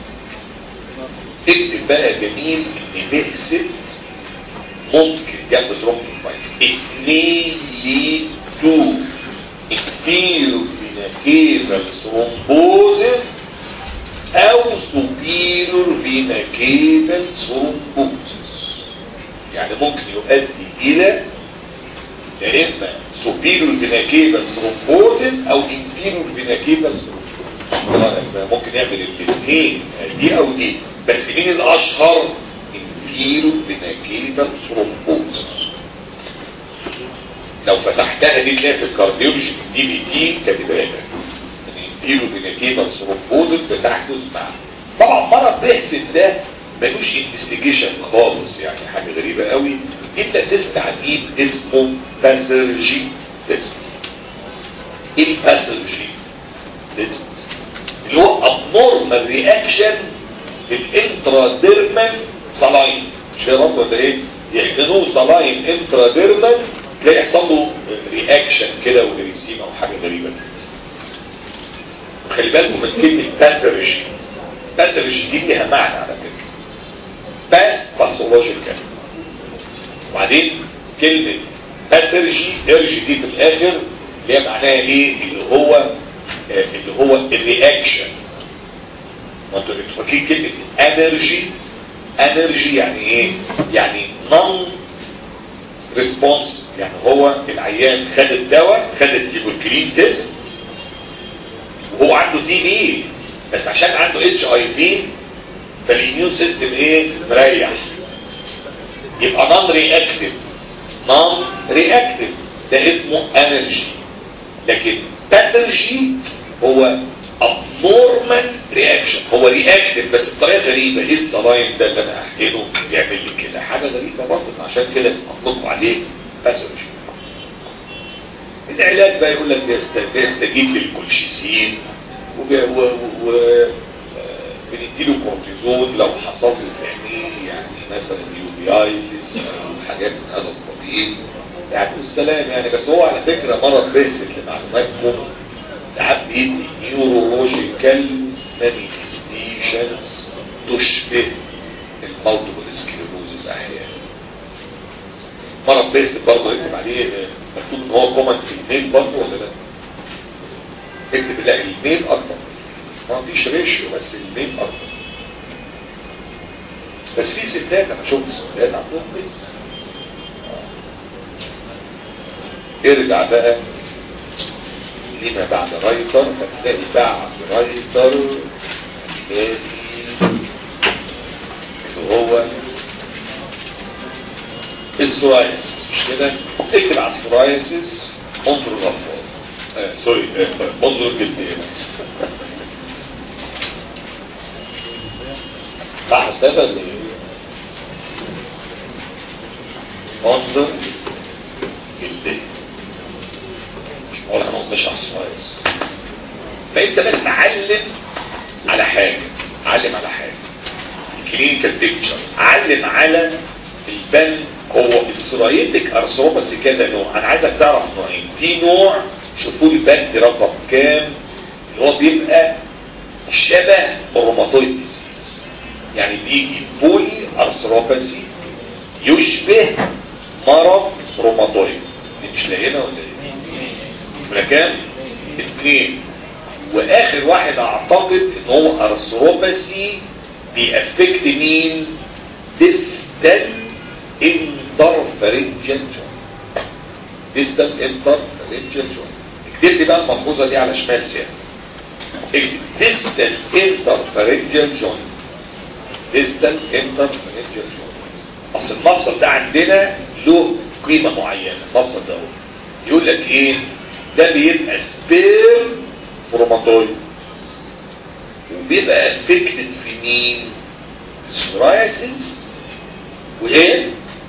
اكتب بقى جميل ان بهست ممكن جنب ثرومبوفليبايتس اثنين ليه تو انفيرو فيناكيفال ثرومبوزس او سوبيرور فيناكيفال ثرومبوزس يعني ممكن يؤدي الى يا اما سوبيرور فيناكيفال ثرومبوزس او انفيرور فيناكيفال ثرومبوزس ممكن يعمل الاثنين دي او دي بس مين الاشهر انفيرور فيناكيفال ثرومبوزس لو فتحتها دي تلاقي في الكارديولوجي دي بي تي كاتبها لك الانفيرو فيناكيفال ثرومبوزس بتحدث مع طبعا مرض بيحسب ده ملوش انفستيجيشن خالص يعني حاجه غريبه قوي الا تيست عجيب اسمه باسرجي تيست ايه الباسرجي تيست اللي هو ابنورمال رياكشن في الانتراديرمال سلاين مش كده ولا ايه يحقنوه سلاين انتراديرمال تلاقي يحصل له رياكشن كده وجريسيم او حاجه غريبه كده خلي بالكم من كلمه باسرجي باسرجي دي ليها معنى على فكره باس باثولوجيكال وبعدين كلمه باسرجي ارجي دي في الاخر اللي هي معناها ايه اللي هو آه، اللي هو الرياكشن ما انتوا انتوا فاكرين كلمه انرجي انرجي يعني ايه يعني نون ريسبونس يعني هو العيان خد الدواء خد الهيبوكرين تيست وهو عنده تي بي بس عشان عنده اتش اي في فالاميون سيستم ايه مريح يبقى نون رياكتيف نون رياكتيف ده اسمه انرجي لكن باثولوجي هو abnormal رياكشن هو رياكتيف بس بطريقه غريبه ايه السلايم ده اللي انا احقنه بيعمل لي كده حاجه غريبه برضه عشان كده اطلقوا عليه باثولوجي العلاج بقى يقول لك بيست- بيستجيب للكولشيسين وب- و- و- و- آه، بنديله كورتيزون لو حصل له في عينيه يعني مثلا يوبيايتس او حاجات من هذا القبيل يعني والسلام يعني بس هو على فكره مرض بيسك لمعلوماتكم ساعات بيدي نيورولوجيكال مانيفستيشنز تشبه المالتيبل سكليروزز احيانا مرض بيسك برضه يكتب عليه آه، مكتوب ان هو كومن في الميل برضه ولا لا؟ اكتب لا الميل اكتر ما فيش ريشيو بس الميل اكتر بس في ستات انا شفت ستات عندهم بيس ارجع بقى لما بعد رايتر هتلاقي بعد رايتر تلاقي اللي هو السورايس مش كده اكتب على السورايسز انظر الاطفال آه سوري آه انظر الجلدية صح استاذ ولا ايه؟ انظر جلدية مش بقول انا بشرح السورايس فانت بس علم على حاجة علم على حاجة كلينيكال بيكتشر علم على البن هو السورايتك ارثروباثي كذا نوع انا عايزك تعرف نوعين في نوع شوفوا لي بند رقم كام اللي هو بيبقى شبه الروماتويد ديزيز يعني بيجي بولي ارثروباثي يشبه مرض روماتويد دي مش لاقينا ولا ايه؟ ولا كام؟ اثنين واخر واحد اعتقد ان هو ارثروباثي بيأفكت مين ديستال انترفرنجال جوينت ديستال انترفرنجال جوينت اكتب لي بقى الملحوظه دي على شمال سيادة اكتب ديستال انترفرنجال جوينت ديستال انترفرنجال جوينت اصل المفصل ده عندنا له قيمه معينه المفصل ده هو. يقول لك ايه ده بيبقى سبير روماتويد وبيبقى افكتد في مين السورايسيس وايه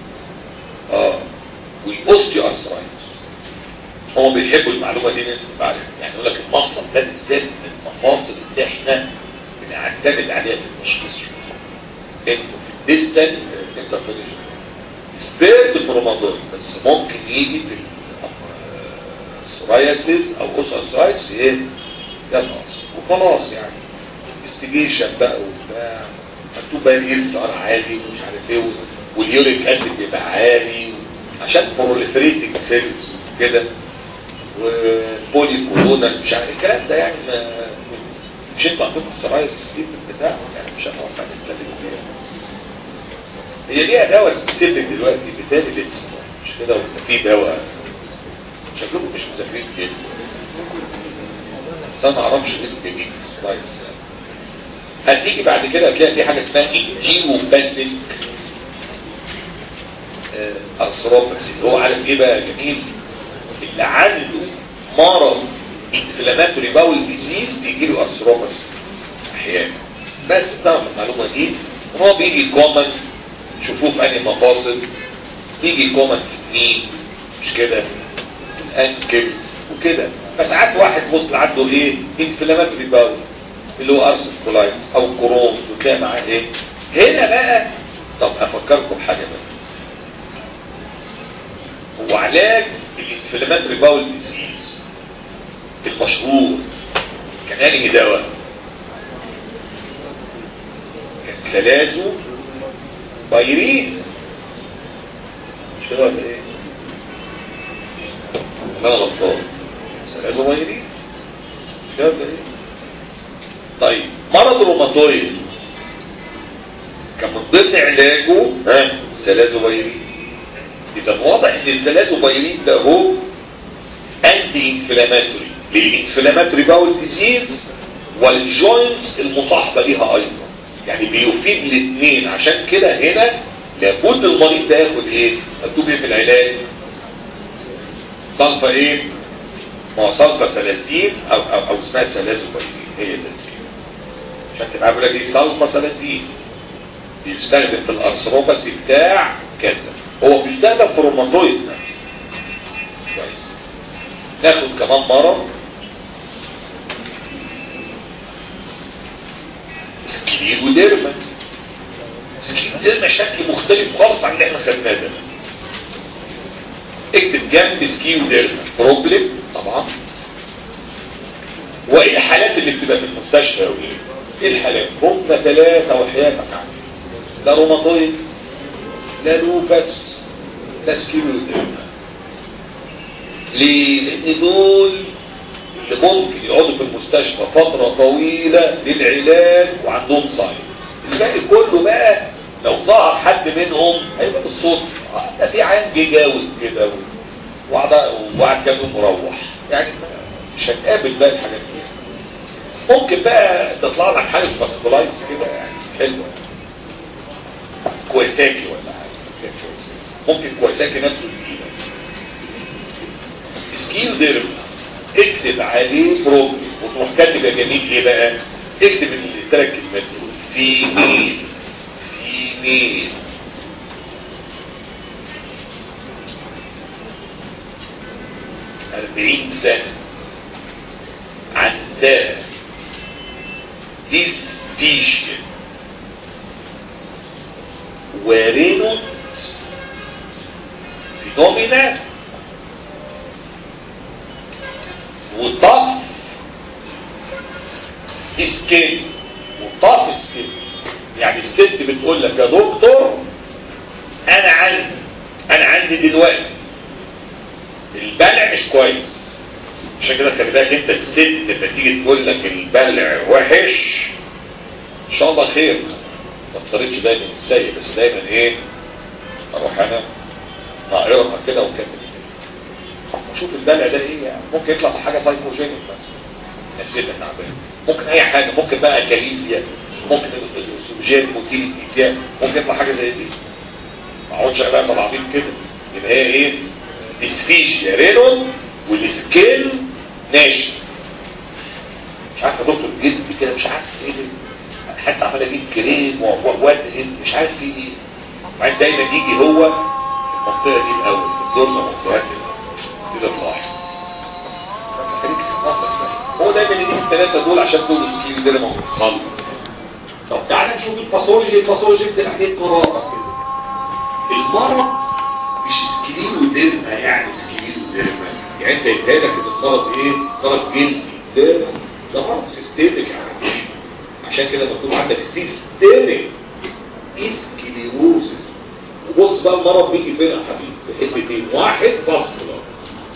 اه والاوستيو ارثرايتس هم بيحبوا المعلومه دي ان انت تبقى عارف يعني يقول لك المفصل ده بالذات من المفاصل اللي احنا بنعتمد عليها في التشخيص شويه انه في الديستال انترفيريشن سبيرد فروماتويد بس ممكن يجي في السورايسيس او اوسوسرايتس ايه يتقص وخلاص يعني انفستيجيشن بقى وبتاع مكتوب بقى الاس ار عالي ومش عارف ايه واليوريك اسيد بيبقى عالي عشان بروليفريتنج سيلز كده وبولي كورونا مش عارف الكلام ده يعني ما مش انتوا عندكم السرايس كتير في البتاع يعني مش هنقعد نتكلم فيها هي ليها دواء سبيسيفيك دلوقتي بالتالي لسه مش كده ولا في دواء شكلكم مش مذاكرين كده بس انا ما اعرفش ايه الجديد في السلايس هتيجي بعد كده هتلاقي في حاجه اسمها انجيو باسيك ارثروباثي اللي هو عارف ايه بقى جميل اللي عنده مرض انفلاماتوري باول ديزيز بيجي له ارثروباثي احيانا بس تعرف المعلومه دي ان هو بيجي كومن شوفوه في انهي مفاصل بيجي كومن في النين مش كده الانكل وكده فساعات واحد وصل عنده ايه انفلاماتوري باول اللي هو ارثر كولايتس او كرونز وتلاقي معاه ايه هنا بقى طب افكركم بحاجه بقى هو علاج الانفلاماتوري باول ديزيز المشهور كان انهي دواء كان سلازو بايرين مش كده ولا ايه؟ انا غلطان سلاسل صغيرين كده ولا ايه طيب مرض الروماتويد كان من ضمن علاجه ها سلازوبيرين اذا واضح ان السلازوبيرين ده هو انتي انفلاماتوري للانفلاماتوري باول ديزيز والجوينتس المصاحبه ليها ايضا يعني بيفيد الاثنين عشان كده هنا لابد المريض ده ياخد ايه مكتوب ايه في العلاج صلفه ايه ما هو صلفه سلاسين او او, أو اسمها سلازوبيرين هي سلاسين عشان تبقى بقول لك ايه صلفه سلاسين بيستخدم في الارثروباسي بتاع كذا هو بيستخدم في الروماتويد نفسه كويس ناخد كمان مرض سكليروديرما سكليروديرما شكل مختلف خالص عن اللي احنا خدناه ده اكتب جنب سكيوديرما بروبلم طبعا وايه الحالات اللي بتبقى في المستشفى وايه ايه الحالات هم ثلاثة وحياتك عنه لا روماتويد لا لوبس لا سكيوديرما ليه لان دول اللي ممكن يقعدوا في المستشفى فترة طويلة للعلاج وعندهم ساينس الباقي كله بقى لو ظهر حد منهم هيبقى بالصدفة ده في عين جه جاوز كده وقعد وقعد كام يوم مروح يعني مش هتقابل بقى الحاجات دي ممكن بقى تطلع لك حاله فاسكولايتس كده يعني حلوه كويساكي ولا حاجه ممكن كويساكي نفسه جديده سكيل ديرم اكتب عليه بروبلم وتروح كاتب يا جميل ايه بقى اكتب الثلاث كلمات دول فيميل فيميل أربعين سنة عندها ديستيشن ورينوت فينومينا وطف سكين وطف سكين يعني الست بتقول لك يا دكتور انا عندي انا عندي دلوقتي البلع مش كويس عشان كده خلي بالك انت الست لما تيجي تقول لك البلع وحش ان شاء الله خير ما تفترضش دايما السيء بس دايما ايه اروح انا طائرها كده وكاتب شوف البلع ده ايه يعني ممكن يطلع حاجه سايكوجينيك بس نفسيتك تعبانه ممكن اي حاجه ممكن بقى كاليزيا ممكن السوجين موتيليتي ممكن يطلع حاجه زي دي ما اقعدش بقى طالعين كده يبقى هي ايه اسفيشيا رينون والسكين ناشف مش عارف يا دكتور جلد كده مش عارف ايه ده حتى عمال اجيب كريم وادهن مش عارف في ايه بعدين دايما يجي هو المنطقه دي الاول الدرجه منطقه كده كده تلاحظ هو دايما يجيب الثلاثه دول عشان دول سكيل ده موجود خالص طب تعالى نشوف الباثولوجي الباثولوجي بتبقى عليه قراءه كده المرض مش سكيل وديرما يعني سكيل وديرما يعني انت يبقى لك ان المرض ايه مرض جلدي ده ده مرض سيستميك يعني عشان كده مكتوب عندك سيستميك اسكليروسيس وبص بقى المرض بيجي فين يا حبيبي في حتتين واحد فاسكولار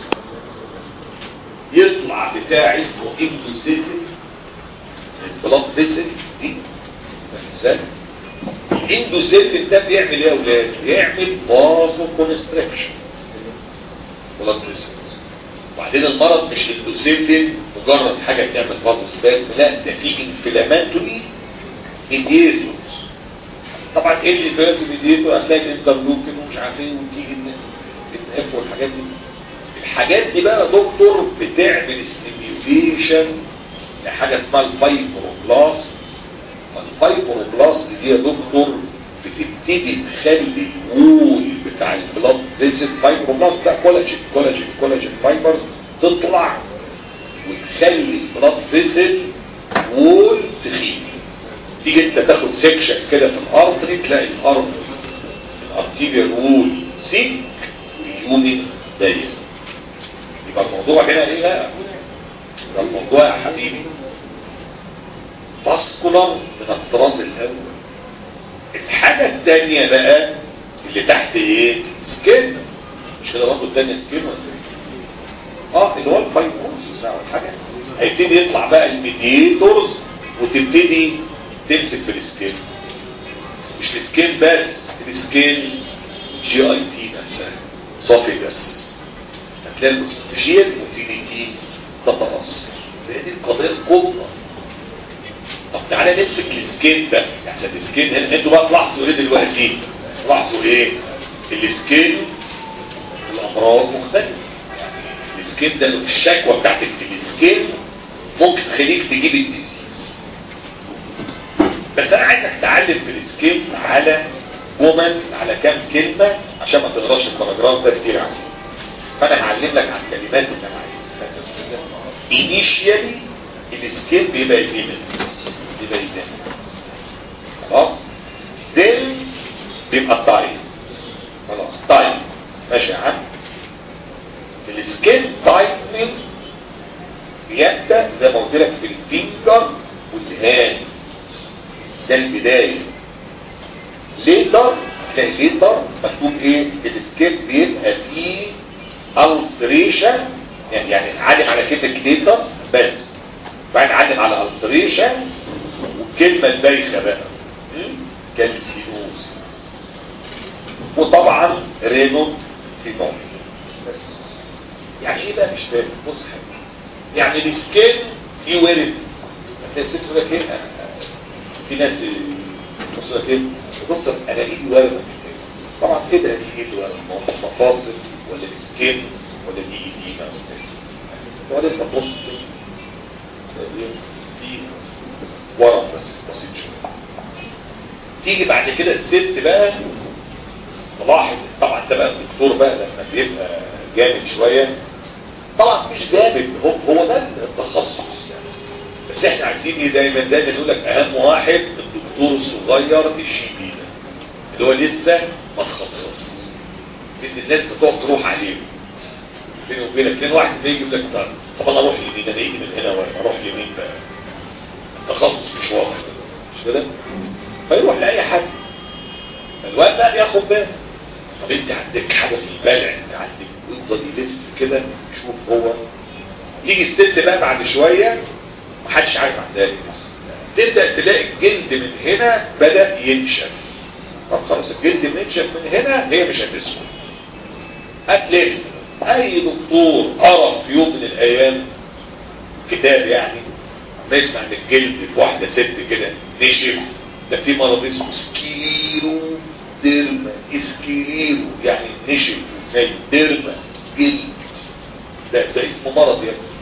يطلع بتاع اسمه اندوسيتل البلاد فيسل دي ازاي الاندوسيتل ده بيعمل ايه يا اولاد بيعمل فازو كونستريكشن بلاد فيسل وبعدين المرض مش اندوسيتل مجرد حاجه بتعمل فازو سباسم لا ده في انفلاماتوري ميديتورز طبعا ايه اللي فات ميديتور هتلاقي الانترلوكين ومش عارف ايه وتيجي اف والحاجات دي الحاجات دي بقى دكتور بتعمل ستيميوليشن لحاجه اسمها الفايبروبلاست فالفايبروبلاست دي يا دكتور بتبتدي تخلي الوول بتاع البلاد فيسل فايبروبلاست ده كولاجين كولاجين كولاجين فايبرز تطلع وتخلي البلاد فيسل وول تخين تيجي انت تاخد سكشن كده في الارتري تلاقي الارض الارتيريال وول سيك واليومن ضيق يبقى الموضوع هنا ايه بقى ده الموضوع يا حبيبي فاسكولار من الطراز الاول الحاجة الثانية بقى اللي تحت ايه سكين مش كده برضه الثانية سكين ولا ايه اه اللي هو الفايبروسس بقى والحاجه هيبتدي يطلع بقى الميديتورز وتبتدي تمسك في السكين مش السكين بس السكين جي اي تي نفسها صافي بس هتلاقي الاسوفيجيال موتيليتي تتأثر هي دي القضية الكبرى طب تعالى نمسك السكين ده احسن السكين هنا انتوا بقى تلاحظوا ايه دلوقتي تلاحظوا ايه السكين الامراض مختلفة السكين ده الشكوى بتاعتك في السكين ممكن تخليك تجيب الديزيز بس انا عايزك تعلم في السكين على جمل على كام كلمة عشان ما تقراش الباراجراف ده كتير عنه فانا هعلم لك عن الكلمات اللي انا عايزها initially السكين بيبقى ايمنز بيبقى ايمنز خلاص then بيبقى تايم خلاص تايم ماشي يا عم السكين تايتنينج بيبدا زي ما قلت لك في الفينجر والهاند ده البدايه ليتر تلاقي ليتر مكتوب ايه السكيب بيبقى فيه ulceration يعني يعني علم على كلمة ليتر بس بعد علم على ulceration والكلمة البايخة بقى كالسينوز وطبعا رينو فينوم بس يعني ايه بقى مش فاهم بص حاجة يعني السكين في ورد هتلاقي الست تقول لك ايه في ناس بص لك ايه دكتور انا ايدي ورده طبعا كده دي ايد ورده مفاصل ولا سكين ولا دي ايدينا تقعد انت تبص في ورم بس بسيط شويه تيجي بعد كده الست بقى تلاحظ طبعا ده بقى الدكتور بقى لما بيبقى جامد شويه طبعا مش جامد هو هو ده التخصص يعني بس احنا عايزين ايه دايما دايما يقول لك اهم واحد الدكتور الصغير الشي بي ده اللي هو لسه ما تخصص لان الناس بتقعد تروح عليه بيني وبينك لان واحد بيجي يقول لك طب طب انا اروح يمين انا يجي من هنا وانا اروح يمين بقى التخصص مش واضح مش كده فيروح لاي حد فالواد بقى بياخد باله طب انت عندك حاجه في البلع انت عندك ويفضل يلف كده يشوف هو يجي الست بقى بعد شويه محدش عارف عندها ايه بس تبدا تلاقي الجلد من هنا بدا ينشف طب خلاص الجلد بينشف من هنا هي مش هتسكت هتلف اي دكتور قرا في يوم من الايام كتاب يعني ما يسمع ان الجلد في واحده ست كده نشف ده في مرض اسمه سكيليرو ديرما اسكيليرو يعني نشف زي ديرما جلد ده ده اسمه مرض يا ابني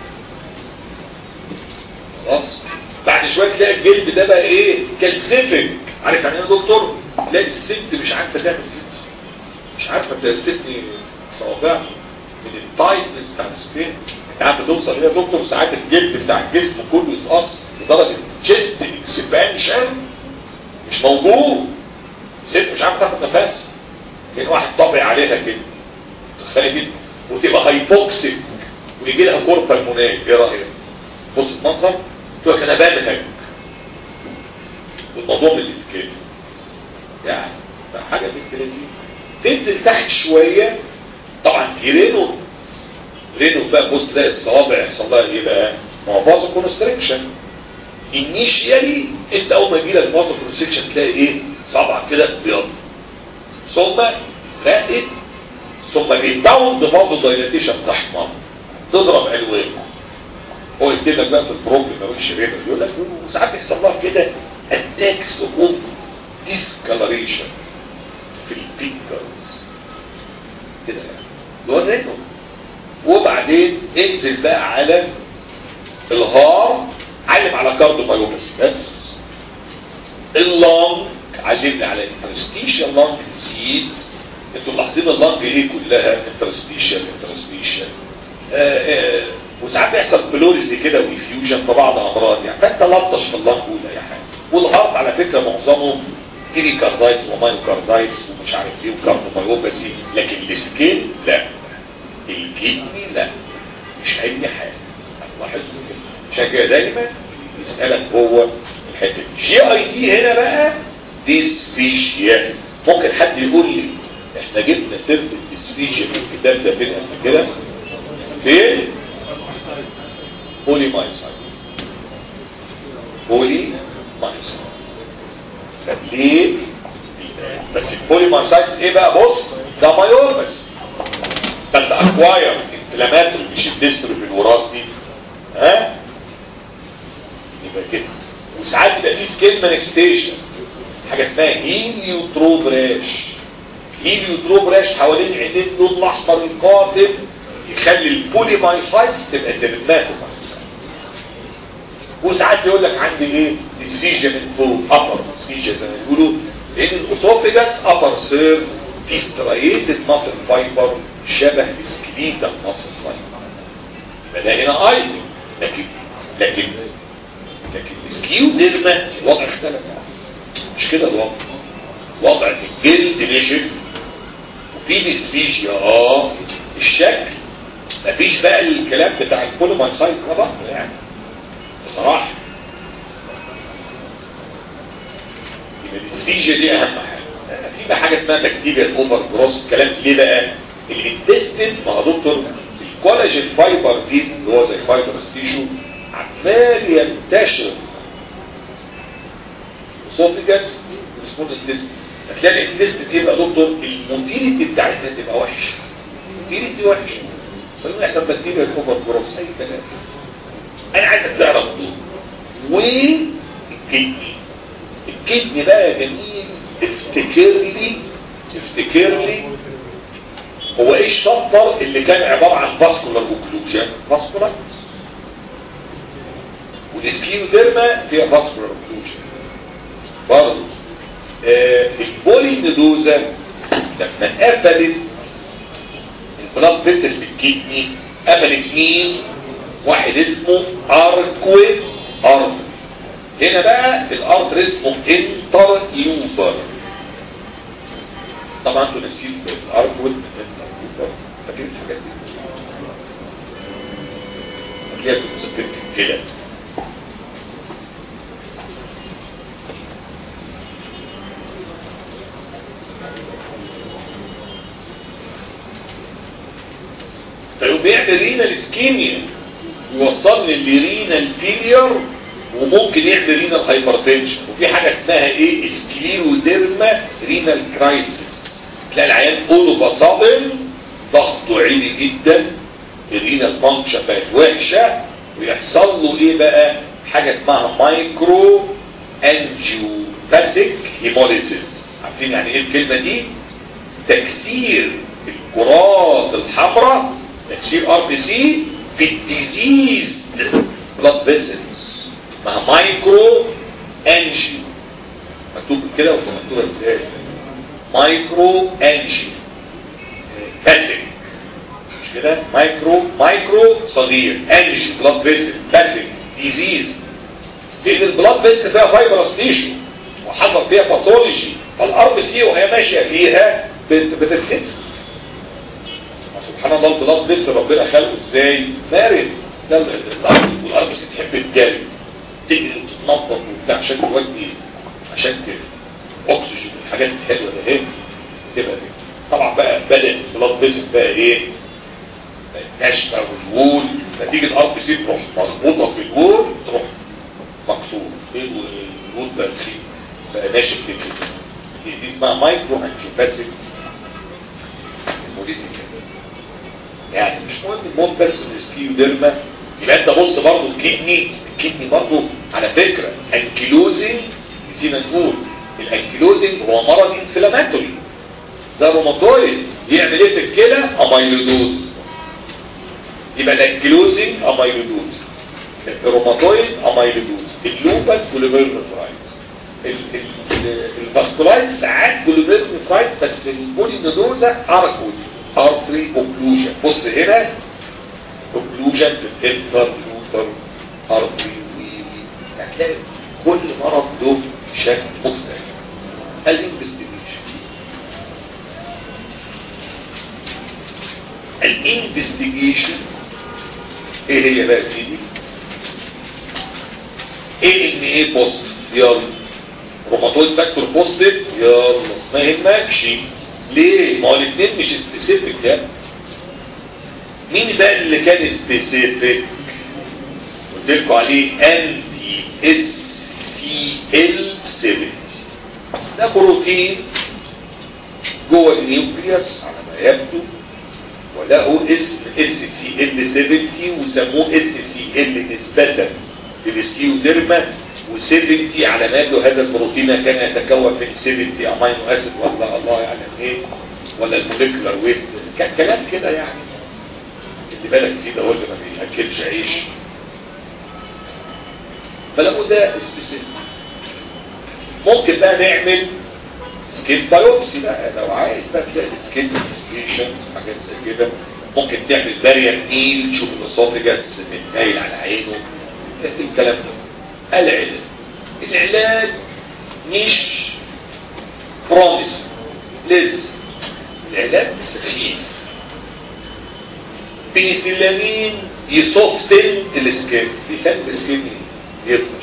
خلاص بعد شويه تلاقي الجلد ده بقى ايه كالسيفك عارف يعني ايه يا دكتور تلاقي الست مش عارفه تعمل كده مش عارفه تبني صوابعها من التايتنس بتاع السكين انت عارف توصل هنا يا دكتور ساعات الجلد بتاع الجسم كله يتقص لدرجه تشيست اكسبانشن مش موجود الست مش عارفه تاخد نفس كان واحد طبع عليها كده تخيل كده وتبقى هايبوكسيك ويجي لها كوربا الموناي ايه رايك بص المنظر تقول لك انا بادهك والموضوع من الاسكيل يعني ده حاجه بنت لذيذه تنزل تحت شويه طبعا في رينو رينو بقى بص تلاقي الصوابع يحصل لها ايه بقى؟ ما هو فازو كونستريكشن انيشيالي انت اول ما يجي لك فازو كونستريكشن تلاقي ايه؟ صبعك كده ابيض ثم زائد ثم ريباوند فازو دايلاتيشن تحمر تضرب الوان هو يكتب لك بقى في البروجرام ما يقولش رينو يقول لك وساعات بيحصل لها كده اتاكس اوف ديسكالريشن في البيكرز كده يعني هو الرينو وبعدين انزل بقى على الهار علم على كاردو مايوبس بس اللونج علمني على انترستيشن لونج ديزيز انتوا ملاحظين اللونج ايه كلها انترستيشن انترستيشن وساعات بيحصل بلوريزي كده ويفيوجن في بعض امراض يعني فانت لطش في اللونج ولا اي حاجه والهارت على فكره معظمه كاريكاردايتس ومايوكاردايتس ومش عارف ايه وكاردومايوباسي لكن السكين لا الكدني لا مش اي حاجه لاحظوا كده عشان كده دايما يسالك هو الحته دي جي اي دي هنا بقى ديسفيشيا ممكن حد يقول لي احنا جبنا سيره الديسفيشيا في الكتاب ده فين قبل كده فين بولي مايسايتس بولي مايسايتس ليه بس البولي مايسايتس ايه بقى بص ده مايوبس بس اكواير انفلاماتوري مش الديستروفي الوراثي ها يبقى كده وساعات يبقى في سكين مانيفستيشن حاجه اسمها هيليوتروب راش هيليوتروب راش حوالين عينين اللون الاحمر القاتل يخلي البولي مايسايتس تبقى ديرماتو وساعات يقول لك عندي ايه ديسفيجيا من فوق ابر ديسفيجيا زي ما بيقولوا لان الاسوفيجاس ابر سير في ستريتد ماسل فايبر شبه السكليتال ماسل فايبر يبقى ده هنا ايضا لكن لكن لكن السكيو ديرما الوضع اختلف يعني مش كده الوضع وضع الجلد نشف وفي ديسفيجيا اه الشكل مفيش بقى الكلام بتاع البوليمايسايز ده بقى يعني بصراحه يبقى الديسفيجيا دي اهم حاجه في بقى حاجه اسمها بكتيريا اوفر جروس الكلام ليه بقى الانتستين ما هو دكتور الكولاجين فايبر دي اللي هو زي فايبر تيشو عمال ينتشر اسوفيجاس اسمه الانتستين هتلاقي الانتستين ايه بقى دكتور الموتيليتي بتاعتها تبقى وحشه الموتيليتي وحشه فيقول يحصل بكتيريا الاوفر جروس اي كلام انا عايزك تعرف دول والكدني الكدني بقى يا جميل افتكر لي افتكر لي هو ايه الشطر اللي كان عبارة عن فاسكولار اوكلوجن فاسكولار والاسكيوديرما فيها فاسكولار اوكلوجن برضه آه البوليندوزا لما قفلت البلاد فيسل في الكدني قفلت مين واحد اسمه اركوي ارض هنا بقى الارض اسمه انتر يوبر طبعا انتوا نسيت الاركوي انتر يوبر فاكرين الحاجات دي هتلاقيها في مذكرة الكلى فيقوم بيعمل رينال اسكيميا يوصلني لرينال فيلير وممكن يعمل رينال هايبرتنشن وفي حاجه اسمها ايه سكليروديرما رينال كرايسيس تلاقي العيان كله بصادم ضغطه عالي جدا الرينال فانكشن بقت وحشه ويحصل له ايه بقى حاجه اسمها مايكرو انجيوباثيك هيموليسيس عارفين يعني ايه الكلمه دي تكسير الكرات الحمراء تكسير ار بي سي في الديزيز بلاد فيسلز مع مايكرو انجيو مكتوب كده ولا مكتوبه ازاي مايكرو انجيو فاسك مش كده مايكرو مايكرو صغير انجيو بلاد فيسل فاسك ديزيز لان البلاد فيسل فيها فايبرس تيشو وحصل فيها باثولوجي فالار بي سي وهي ماشيه فيها بتتخس سبحان الله البلاد لسه ربنا خلقه ازاي مارد ده الارض والارض بس تحب الجري تجري وتتنطط وبتاع عشان تودي عشان اكسجين الحاجات الحلوه ده ايه تبقى دي طبعا بقى بدا البلاد بيسك بقى ايه ناشفه والوول فتيجي الارض سي تروح مربوطه في الوول تروح مكسور ايه الوول بقى تخيل بقى ناشف كده دي اسمها مايكرو انجيوباسيك الموليتي يعني مش مهم المهم بس السكيوديرما يبقى انت بص برضه الكدني الكدني برضه على فكرة انكيلوزنج نسينا نقول الانكيلوزنج هو مرض انفلاماتوري زي الروماتويد يعمل ايه في الكلى اميلودوز يبقى الانكيلوزنج اميلودوز الروماتويد اميلودوز اللوبس جلوميرولوفرايتس الفاسكولايتس ساعات جلوميرولوفرايتس بس البولينودوزا اركود ارتري اوكلوجن بص هنا اوكلوجن في الانتر لوتر ارتري هتلاقي كل مرض له شكل مختلف الانفستيجيشن الانفستيجيشن ايه هي بقى سيدي ايه ان ايه بوزيتيف يلا روماتويد فاكتور بوزيتيف يلا ما يهمكش ليه ما هو الاثنين مش سبيسيفيك يعني مين بقى اللي كان سبيسيفيك قلت لكم عليه انتي اس سي ال 7 ده بروتين جوه النيوكليوس على ما يبدو وله اسم اس سي ال 70 وسموه اس سي ال نسبة للسكيوديرما و70 على ما يبدو هذا البروتين كان يتكون من 70 امينو اسيد ولا الله يعلم ايه ولا الموليكولار ويت كان كلام كده يعني اللي بالك فيه ده هو اللي ما بياكلش عيش فلقوا ده سبيسيفيك ممكن بقى نعمل سكين بايوبسي بقى لو عايز بقى تلاقي سكين انفستيشن حاجات زي كده ممكن تعمل بارير نيل تشوف الاسوفيجاس متنايل على عينه الكلام ده العلاج العلاج مش بروميس لسه العلاج سخيف بنسلامين يسوفتن السكين بيخلي السكين يطلش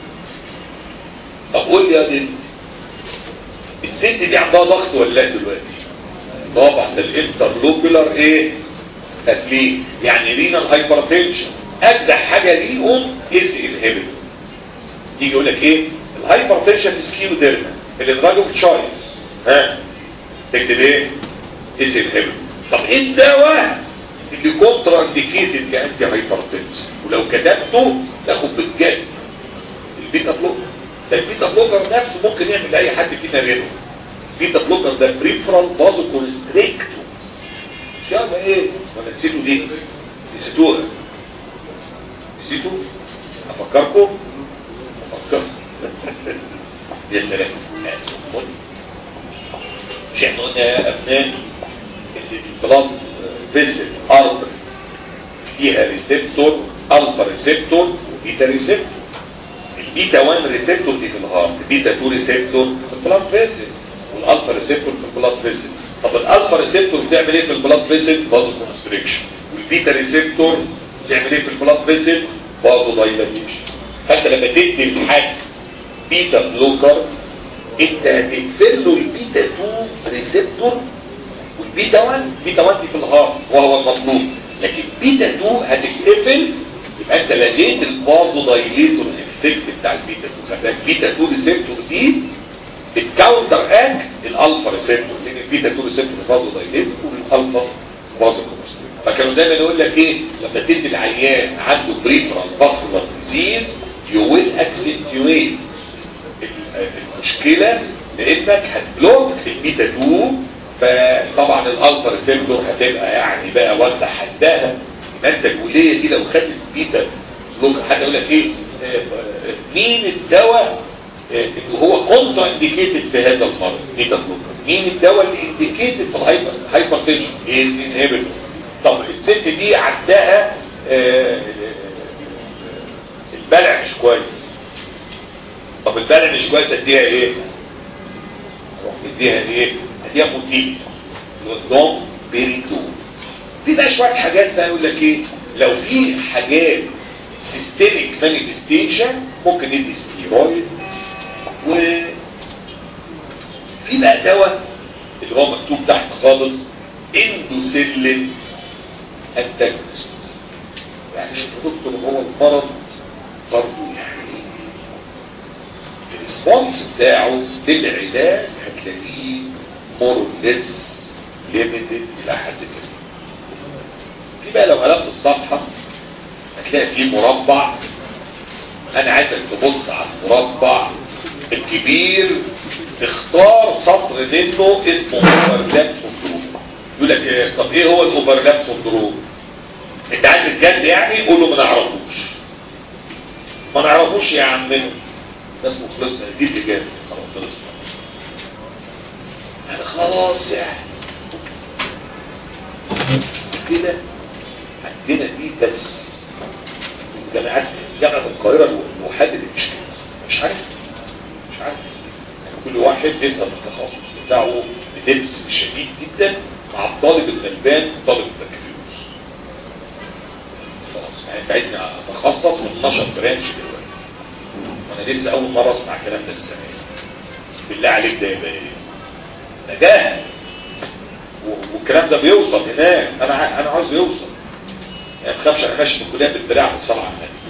طب قول لي يا دي الست دي عندها ضغط ولا لا دلوقتي طبعا ده الانترلوبولار ايه تفليه يعني رينال هايبرتنشن اجدع حاجه ليهم از انهبيتور يجي يقول لك ايه الهايبرتنشن سكيو ديرما الانراجو تشايز ها تكتب ايه از انهبيتور طب ايه الدواء اللي كونترا انديكيتد كانتي هايبرتنشن ولو كتبته تاخد بالجزم البيتا بلوكر ده البيتا بلوكر نفسه ممكن يعمل لاي حد فينا غيره البيتا بلوكر ده بريفرال بازو كونستريكتو مش عارف ايه ولا نسيتوا دي نسيتوها نسيتوا افكركم افكركم يا سلام مش احنا قلنا يا ابناء ان البلاد فيزل ارتريز فيها ريسبتور الفا ريسبتور وبيتا ريسبتور البيتا 1 ريسبتور دي في الهارت البيتا 2 ريسبتور في البلاد فيزل والالفا ريسبتور في البلاد فيزل طب الالفا ريسبتور بتعمل ايه في البلاد فيزل بازو كونستريكشن والبيتا ريسبتور بتعمل ايه في البلاد فيزل بازو دايلاتيشن فانت لما تدي الحاج بيتا بلوكر انت هتقفل له البيتا 2 ريسبتور والبيتا 1 بيتا 1 دي في الهارت وهو المطلوب لكن بيتا 2 هتتقفل يبقى انت لغيت البازو دايليتور افكت بتاع البيتا 2 خلي بيتا 2 ريسبتور دي بتكاونتر اكت الالفا ريسبتور لان البيتا 2 ريسبتور بازو دايليتور والالفا بازو كونستريكتور فكانوا دايما يقول لك ايه لما تدي العيان عنده بريفرال فاسكولار ديزيز يو ويل اكسنتويت المشكله لانك هتبلوك البيتا 2 فطبعا الالفا ريسبتور هتبقى يعني بقى واخده حدها يبقى انت الوليه دي لو خدت البيتا بلوكر حد يقول لك ايه مين الدواء اللي هو كونترا انديكيتد في هذا المرض بيتا بلوكر مين الدواء اللي انديكيتد في الهايبر هايبرتنشن از انهبيتور طب الست دي عندها البلع مش كويس طب البلع مش كويس اديها ايه روح اديها ايه اديها موتيل نوم بيريتون في بقى شويه حاجات بقى يقول لك ايه لو في حاجات سيستميك مانيفستيشن ممكن ندي ستيرويد و في بقى دواء اللي هو مكتوب تحت خالص اندوسيلين انتاجونست يعني شوف يا دكتور هو المرض برضه يعني الريسبونس بتاعه للعلاج هتلاقيه مور ليس ليميتد الى حد كبير في بقى لو قلبت الصفحه هتلاقي فيه مربع انا عايزك تبص على المربع الكبير اختار سطر منه اسمه اوفرلاب سندروم يقول لك إيه طب ايه هو الاوفرلاب سندروم انت عايز الجد يعني قول له ما نعرفوش ما نعرفوش يا عمنا ده اسمه خلصنا دي الاجابه خلاص خلصنا يعني خلاص يعني كده عندنا دي بس جامعات جامعة القاهرة المحدد مش مش عارف مش عارف يعني كل واحد يسأل التخصص بتاعه بلبس شديد جدا مع الطالب الغلبان طالب البكالوريوس خلاص يعني انت عايزني اتخصص من 12 برانش دلوقتي وانا لسه اول مرة اسمع الكلام ده السنة بالله عليك ده يبقى ايه نجاح والكلام ده بيوصل هناك انا انا عاوز يوصل يعني ما تخافش انا ماشي في الكليه بالدراع في الصلاه على النبي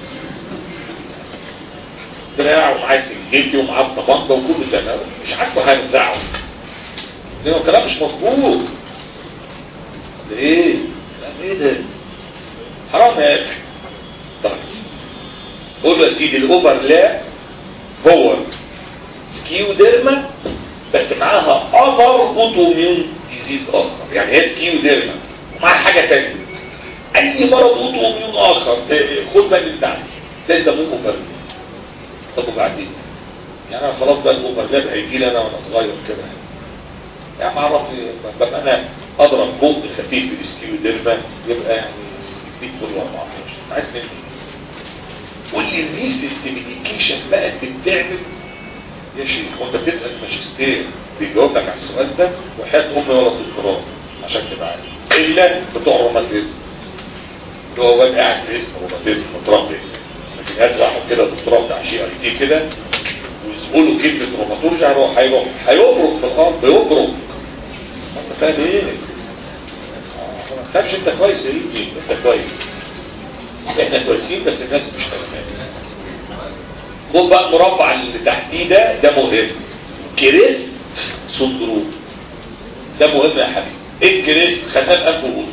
دراع ومعاه سنجتي ومعاه طبنجه وكله تمام مش عارفه هنزعه ده الكلام مش مظبوط ده ايه؟ كلام ايه ده؟ حرام يا اخي طيب قول له يا سيدي الاوفرلاب هو سكيو ديرما بس معاها اثر اوتوميون ديزيز اخر يعني هي سكيو ديرما ومعاها حاجه ثانيه اي مرض اوتوميون اخر خد بالك بتاعك ده يسموه اوفرلاب طب وبعدين يعني انا خلاص بقى الاوفرلاب هيجي لي انا وانا صغير كده يعني ما اعرف ببقى انا اضرب بوق خفيف في السكيو ديرما يبقى يعني 100 ولا 14 عايز مني قول لي الريسنت ميديكيشن بقى اللي بتعمل يا شيخ وانت بتسال ماجستير بيجاوب لك على السؤال ده وحياه امي ولا دكتوراه عشان تبقى عارف الا بتوع روماتيزم اللي هو واد قاعد في اسم روماتيزم متربي لكن هات راحوا كده دكتوراه بتاع شي اي تي كده ويقولوا كلمه روماتولوجي هيروح هيروح هيبرك في الارض يبرك انت فاهم ايه؟ ما تخافش انت كويس يا ابني انت كويس احنا كويسين بس الناس مش فاهمين خد بقى المربع اللي تحتيه ده ده مهم كريست سندروم ده مهم يا حبيبي ايه الكريست خدناه انف واذن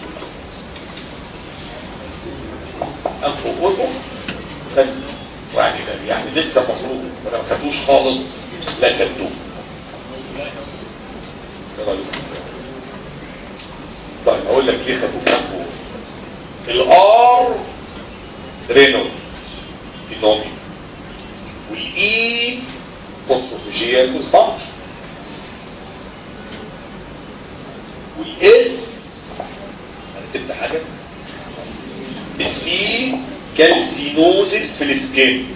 انف واذن خد يعني يعني لسه مفروض ما خدوش خالص لا كتبوه طيب اقول لك ليه خدوه انف واذن الار رينو فينومي والاي فوسفوفيجيال كونستانت والاس انا سبت حاجه السي كالسينوزيس في السكين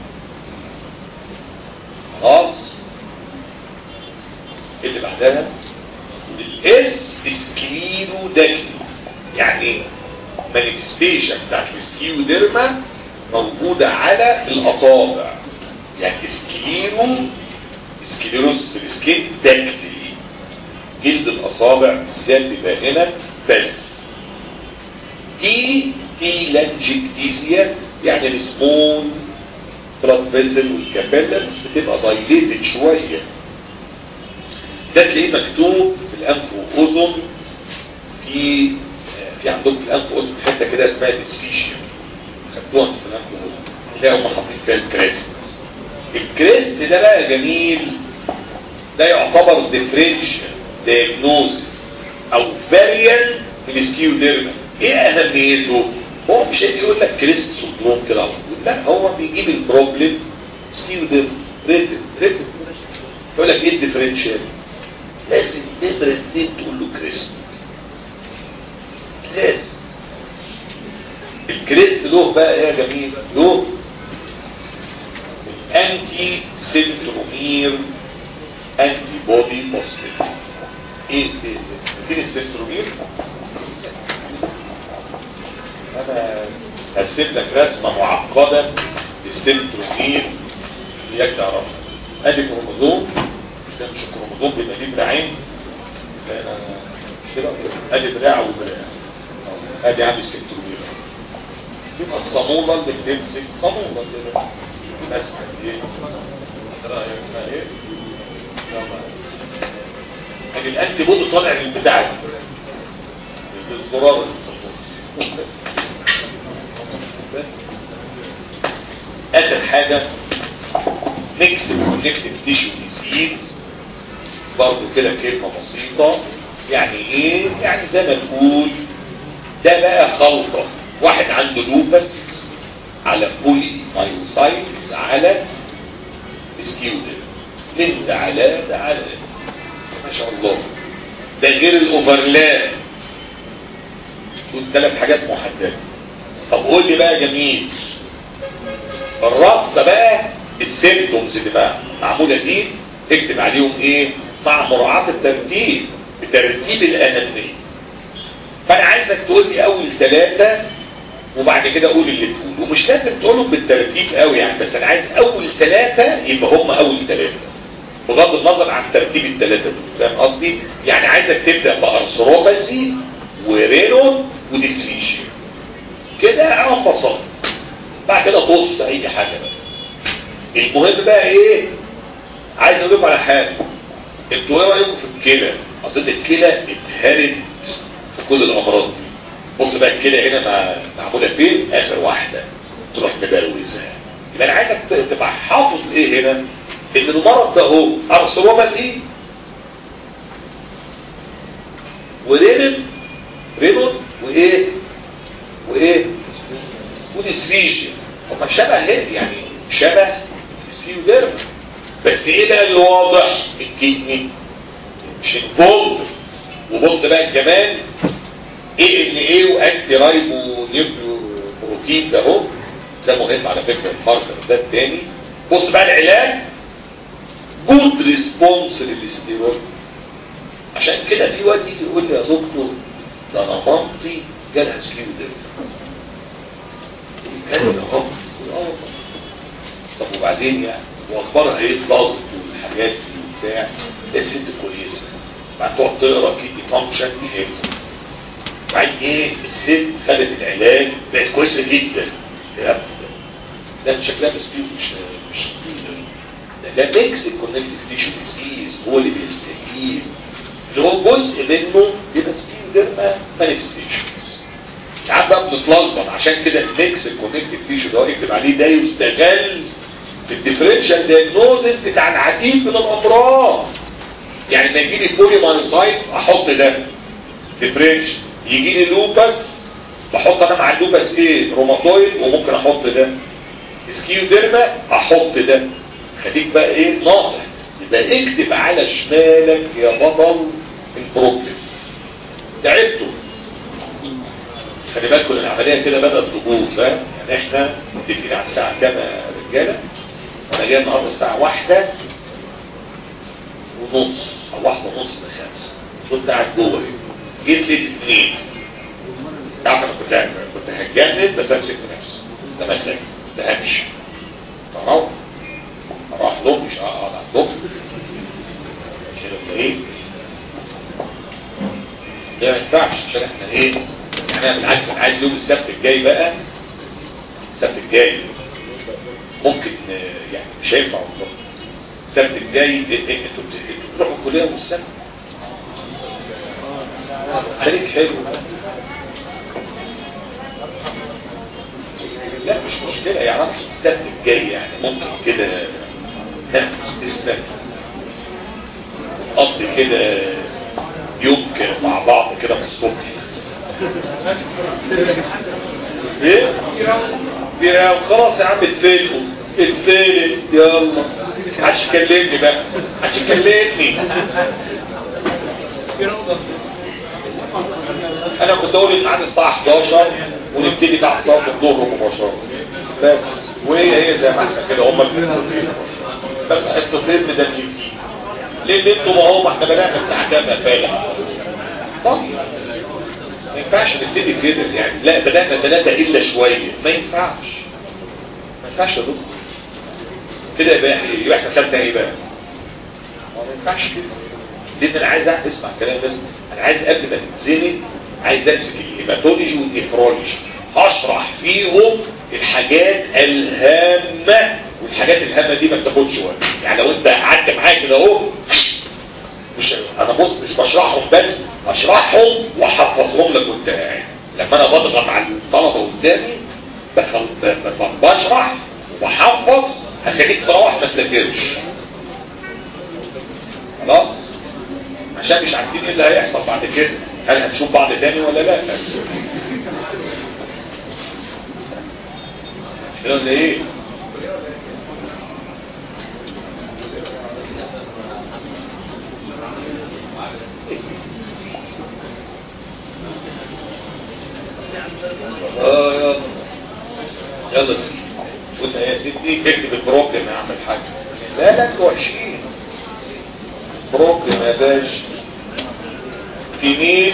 خلاص اللي بعدها الاس سكليرو داكلي يعني مانيفستيشن بتاعت السكيوديرما موجودة على الأصابع يعني سكليرو سكليروس في السكين داكلي جلد الأصابع بالذات بيبقى هنا بس دي تي لانجكتيزيا يعني السمول بلاد فيسل والكابيلرز بتبقى دايليتد شوية ده تلاقيه مكتوب في الأنف وأذن في في عندكم في الأنف وأذن حتة كده اسمها ديسفيشيا خدتوها في الأنف وأذن تلاقوا هم حاطين فيها الكريست الكريست ده بقى جميل ده يعتبر ديفرنشال دياجنوزيس او فاريانت من السكيوديرما ايه اهميته هو مش هيجي يقول لك كريست سندروم كده على طول لا هو بيجيب البروبلم سكيوديرما ريتم ريتم يقول لك ايه الديفرنشال لازم نمرة اتنين تقول له كريست لازم الكريست له بقى ايه يا جميل له الانتي سنترومير انتي بودي بوزيتيف ايه فين السنترومير انا هرسم لك رسمه معقده للسنترومير اياك تعرفها ادي كروموزوم ده مش الكروموزوم بيبقى ليه دراعين لا انا مش كده ادي دراع ودراع ادي عندي السنترومير يبقى الصاموله اللي بتمسك صاموله كده ماسكه ايه رايك ايه يعني الانتي بودي طالع من بتاعك الزرار اللي في النص بس اخر حاجه ميكس كونكتيف تيشو ديزيز برضه كده كلمه بسيطه يعني ايه يعني زي ما تقول ده بقى خلطه واحد عنده لوبس على بولي مايوسايتس على سكيودر من ده على ده على ما شاء الله ده غير الاوفرلاب دول ثلاث حاجات محدده طب قول لي بقى جميل الرصه بقى السيمتومز اللي بقى معموله دي اكتب عليهم ايه مع مراعاه الترتيب بترتيب الاهميه فانا عايزك تقول لي اول ثلاثه وبعد كده اقول اللي تقول ومش لازم تقولهم بالترتيب قوي يعني بس انا عايز اول ثلاثه يبقى هم اول ثلاثه بغض النظر عن ترتيب الثلاثه دول فاهم قصدي يعني عايزك تبدا بارثروباسي ورينو وديسفيشيا كده انا انبسطت بعد كده طص اي حاجه بقى المهم بقى ايه عايز اقول لكم على حاجه انتوا ايه رايكم في الكلى اصل الكلى اتهرت في كل الامراض دي بص بقى الكلى هنا مع- معموله فين اخر واحده تروح مبروزها يبقى انا عايزك ت- تبقى حافظ ايه هنا ان المرض ده هو ارثروباثي ورينم رينون وايه وايه وديسفيجيا هما شبه ايه يعني شبه السيوديرم بس ايه بقى اللي واضح الكدني مش انفولد وبص بقى كمان ايه ان ايه وانتي رايبو نيوكليو بروتين ده اهو ده مهم على فكره الماركر ده التاني بص بقى العلاج جود ريسبونس للاستيرويد عشان كده في واد يجي يقول لي يا دكتور ده انا مامتي جالها سكيوديرم كان اهو طب وبعدين يعني واخبارها ايه الضغط والحاجات دي وبتاع ده الست كويسه بعد تقعد تقرا كيدني فانكشن يهمك بعدين ايه الست خدت العلاج بقت كويسه جدا يا ابني ده ده شكلها مش مش مش ده ده ميكس الكونكتيف تيشو ديزيز هو اللي بيستجيب اللي هو جزء منه بيبقى سكيوديرما مانيفستيشنز ساعات بقى بنتلخبط عشان كده الميكس الكونكتيف تيشو ده يكتب عليه ده يستغل في الديفرنشال دايجنوزس بتاع العديد من الامراض يعني لما يجي لي بولي مايوسايتس احط ده ديفرنشال يجي لي لوبس بحط انا مع اللوبس ايه روماتويد وممكن احط ده سكيوديرما احط ده خليك بقى ايه ناصح يبقى اكتب على شمالك يا بطل البروبلم تعبتوا خلي بالكم العمليه كده بدات تبوظ فاهم يعني احنا متفقين على الساعه كام يا رجاله انا جاي النهارده الساعه واحدة ونص او واحدة ونص لخمسة كنت قاعد جوه جيت لي الاثنين تعرف انا كنت كنت هتجنن بس امسك في نفسي ده مسك ده همشي تروح اروح لهم مش هقعد عندهم كده ايه ده ما ينفعش عشان احنا ايه يعني انا بالعكس انا عايز يوم السبت الجاي بقى السبت الجاي ممكن آه، يعني مش هينفع والله السبت الجاي إيه- إيه، انتوا بت- انتوا بتروحوا الكليه يوم السبت خليك حلو لا مش مشكلة يعني راح السبت الجاي يعني ممكن كده ناخد استثناء نقضي كده يوم كده مع بعض كده من الصبح ايه؟ يا خلاص يا عم اتفلقوا اتفلق يلا محدش يكلمني بقى محدش يكلمني انا كنت اقول الميعاد الساعه 11 ونبتدي بعد صلاه الظهر مباشره بس وهي هي زي ما احنا كده هم الحصتين بس حصتين مدنيين ليه اللي انتوا ما هو ما احنا بدانا الساعه كام يا فالح طب ما ينفعش نبتدي كده يعني لا بدانا ثلاثه الا شويه ما ينفعش ما ينفعش يا دكتور كده يبقى يبقى احنا خدنا ايه بقى ما ينفعش كده لان انا عايز اسمع كلام بس انا عايز قبل ما تتزنق عايز امسك الهيماتولوجي والنفرولوجي هشرح فيهم الحاجات الهامة والحاجات الهامة دي ما بتاخدش وقت يعني لو انت قعدت معايا كده اهو مش انا بص مش بشرحهم بس اشرحهم واحفظهم لك وانت قاعد لما انا بضغط على الطلبه قدامي بخل... ب... ب... بشرح وبحفظ هخليك تروح ما تذاكرش خلاص عشان مش عارفين ايه اللي هيحصل بعد كده هل هنشوف بعض تاني ولا لا كده ولا ايه اه يلا يلا سيدي وانت يا سيدي اكتب البروبلم يا عم الحاج لا لا انتوا وحشين بروبلم يا باشا في مين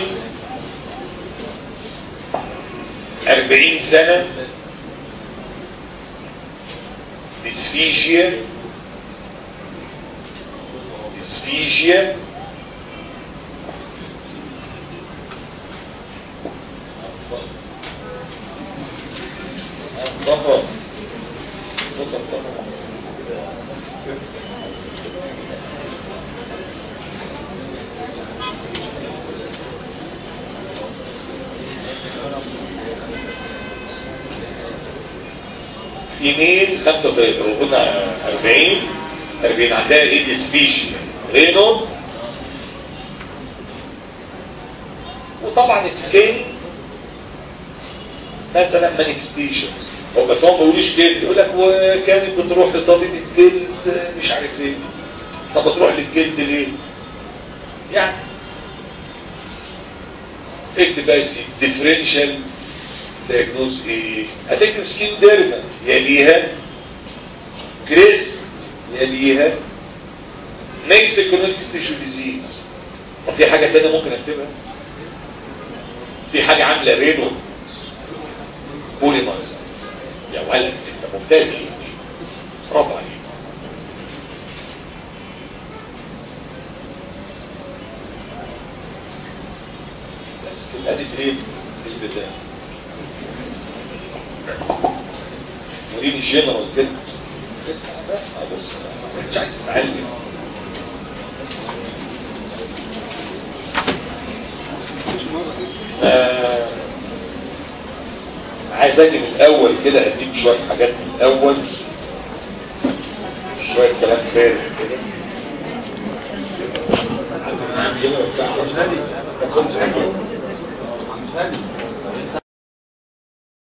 أربعين سنة ديسفيجيا ديسفيجيا فيميل 35 قلنا 40 40 عندها ايه سبيشي رينو وطبعا السكين مثلا مانيفستيشنز هو بس هو ما بيقوليش كده يقول لك وكانت بتروح لطبيب الجلد مش عارف ايه طب بتروح للجلد ليه يعني اكتب بقى ديفرنشال دايجنوز ايه هتكتب سكين ديرما يليها كريست يليها ميكس كونكتيف تيشو ديزيز طب في حاجه تانية ممكن اكتبها في حاجه عامله رينو بوليمرز يا ولد انت ممتاز يا برافو عليك بس كده ادي ايه البدايه مريد الجنرال كده بص مش عايز تتعلم آه عايز اجي من الاول كده اديك شويه حاجات من الاول شويه كلام فارغ كده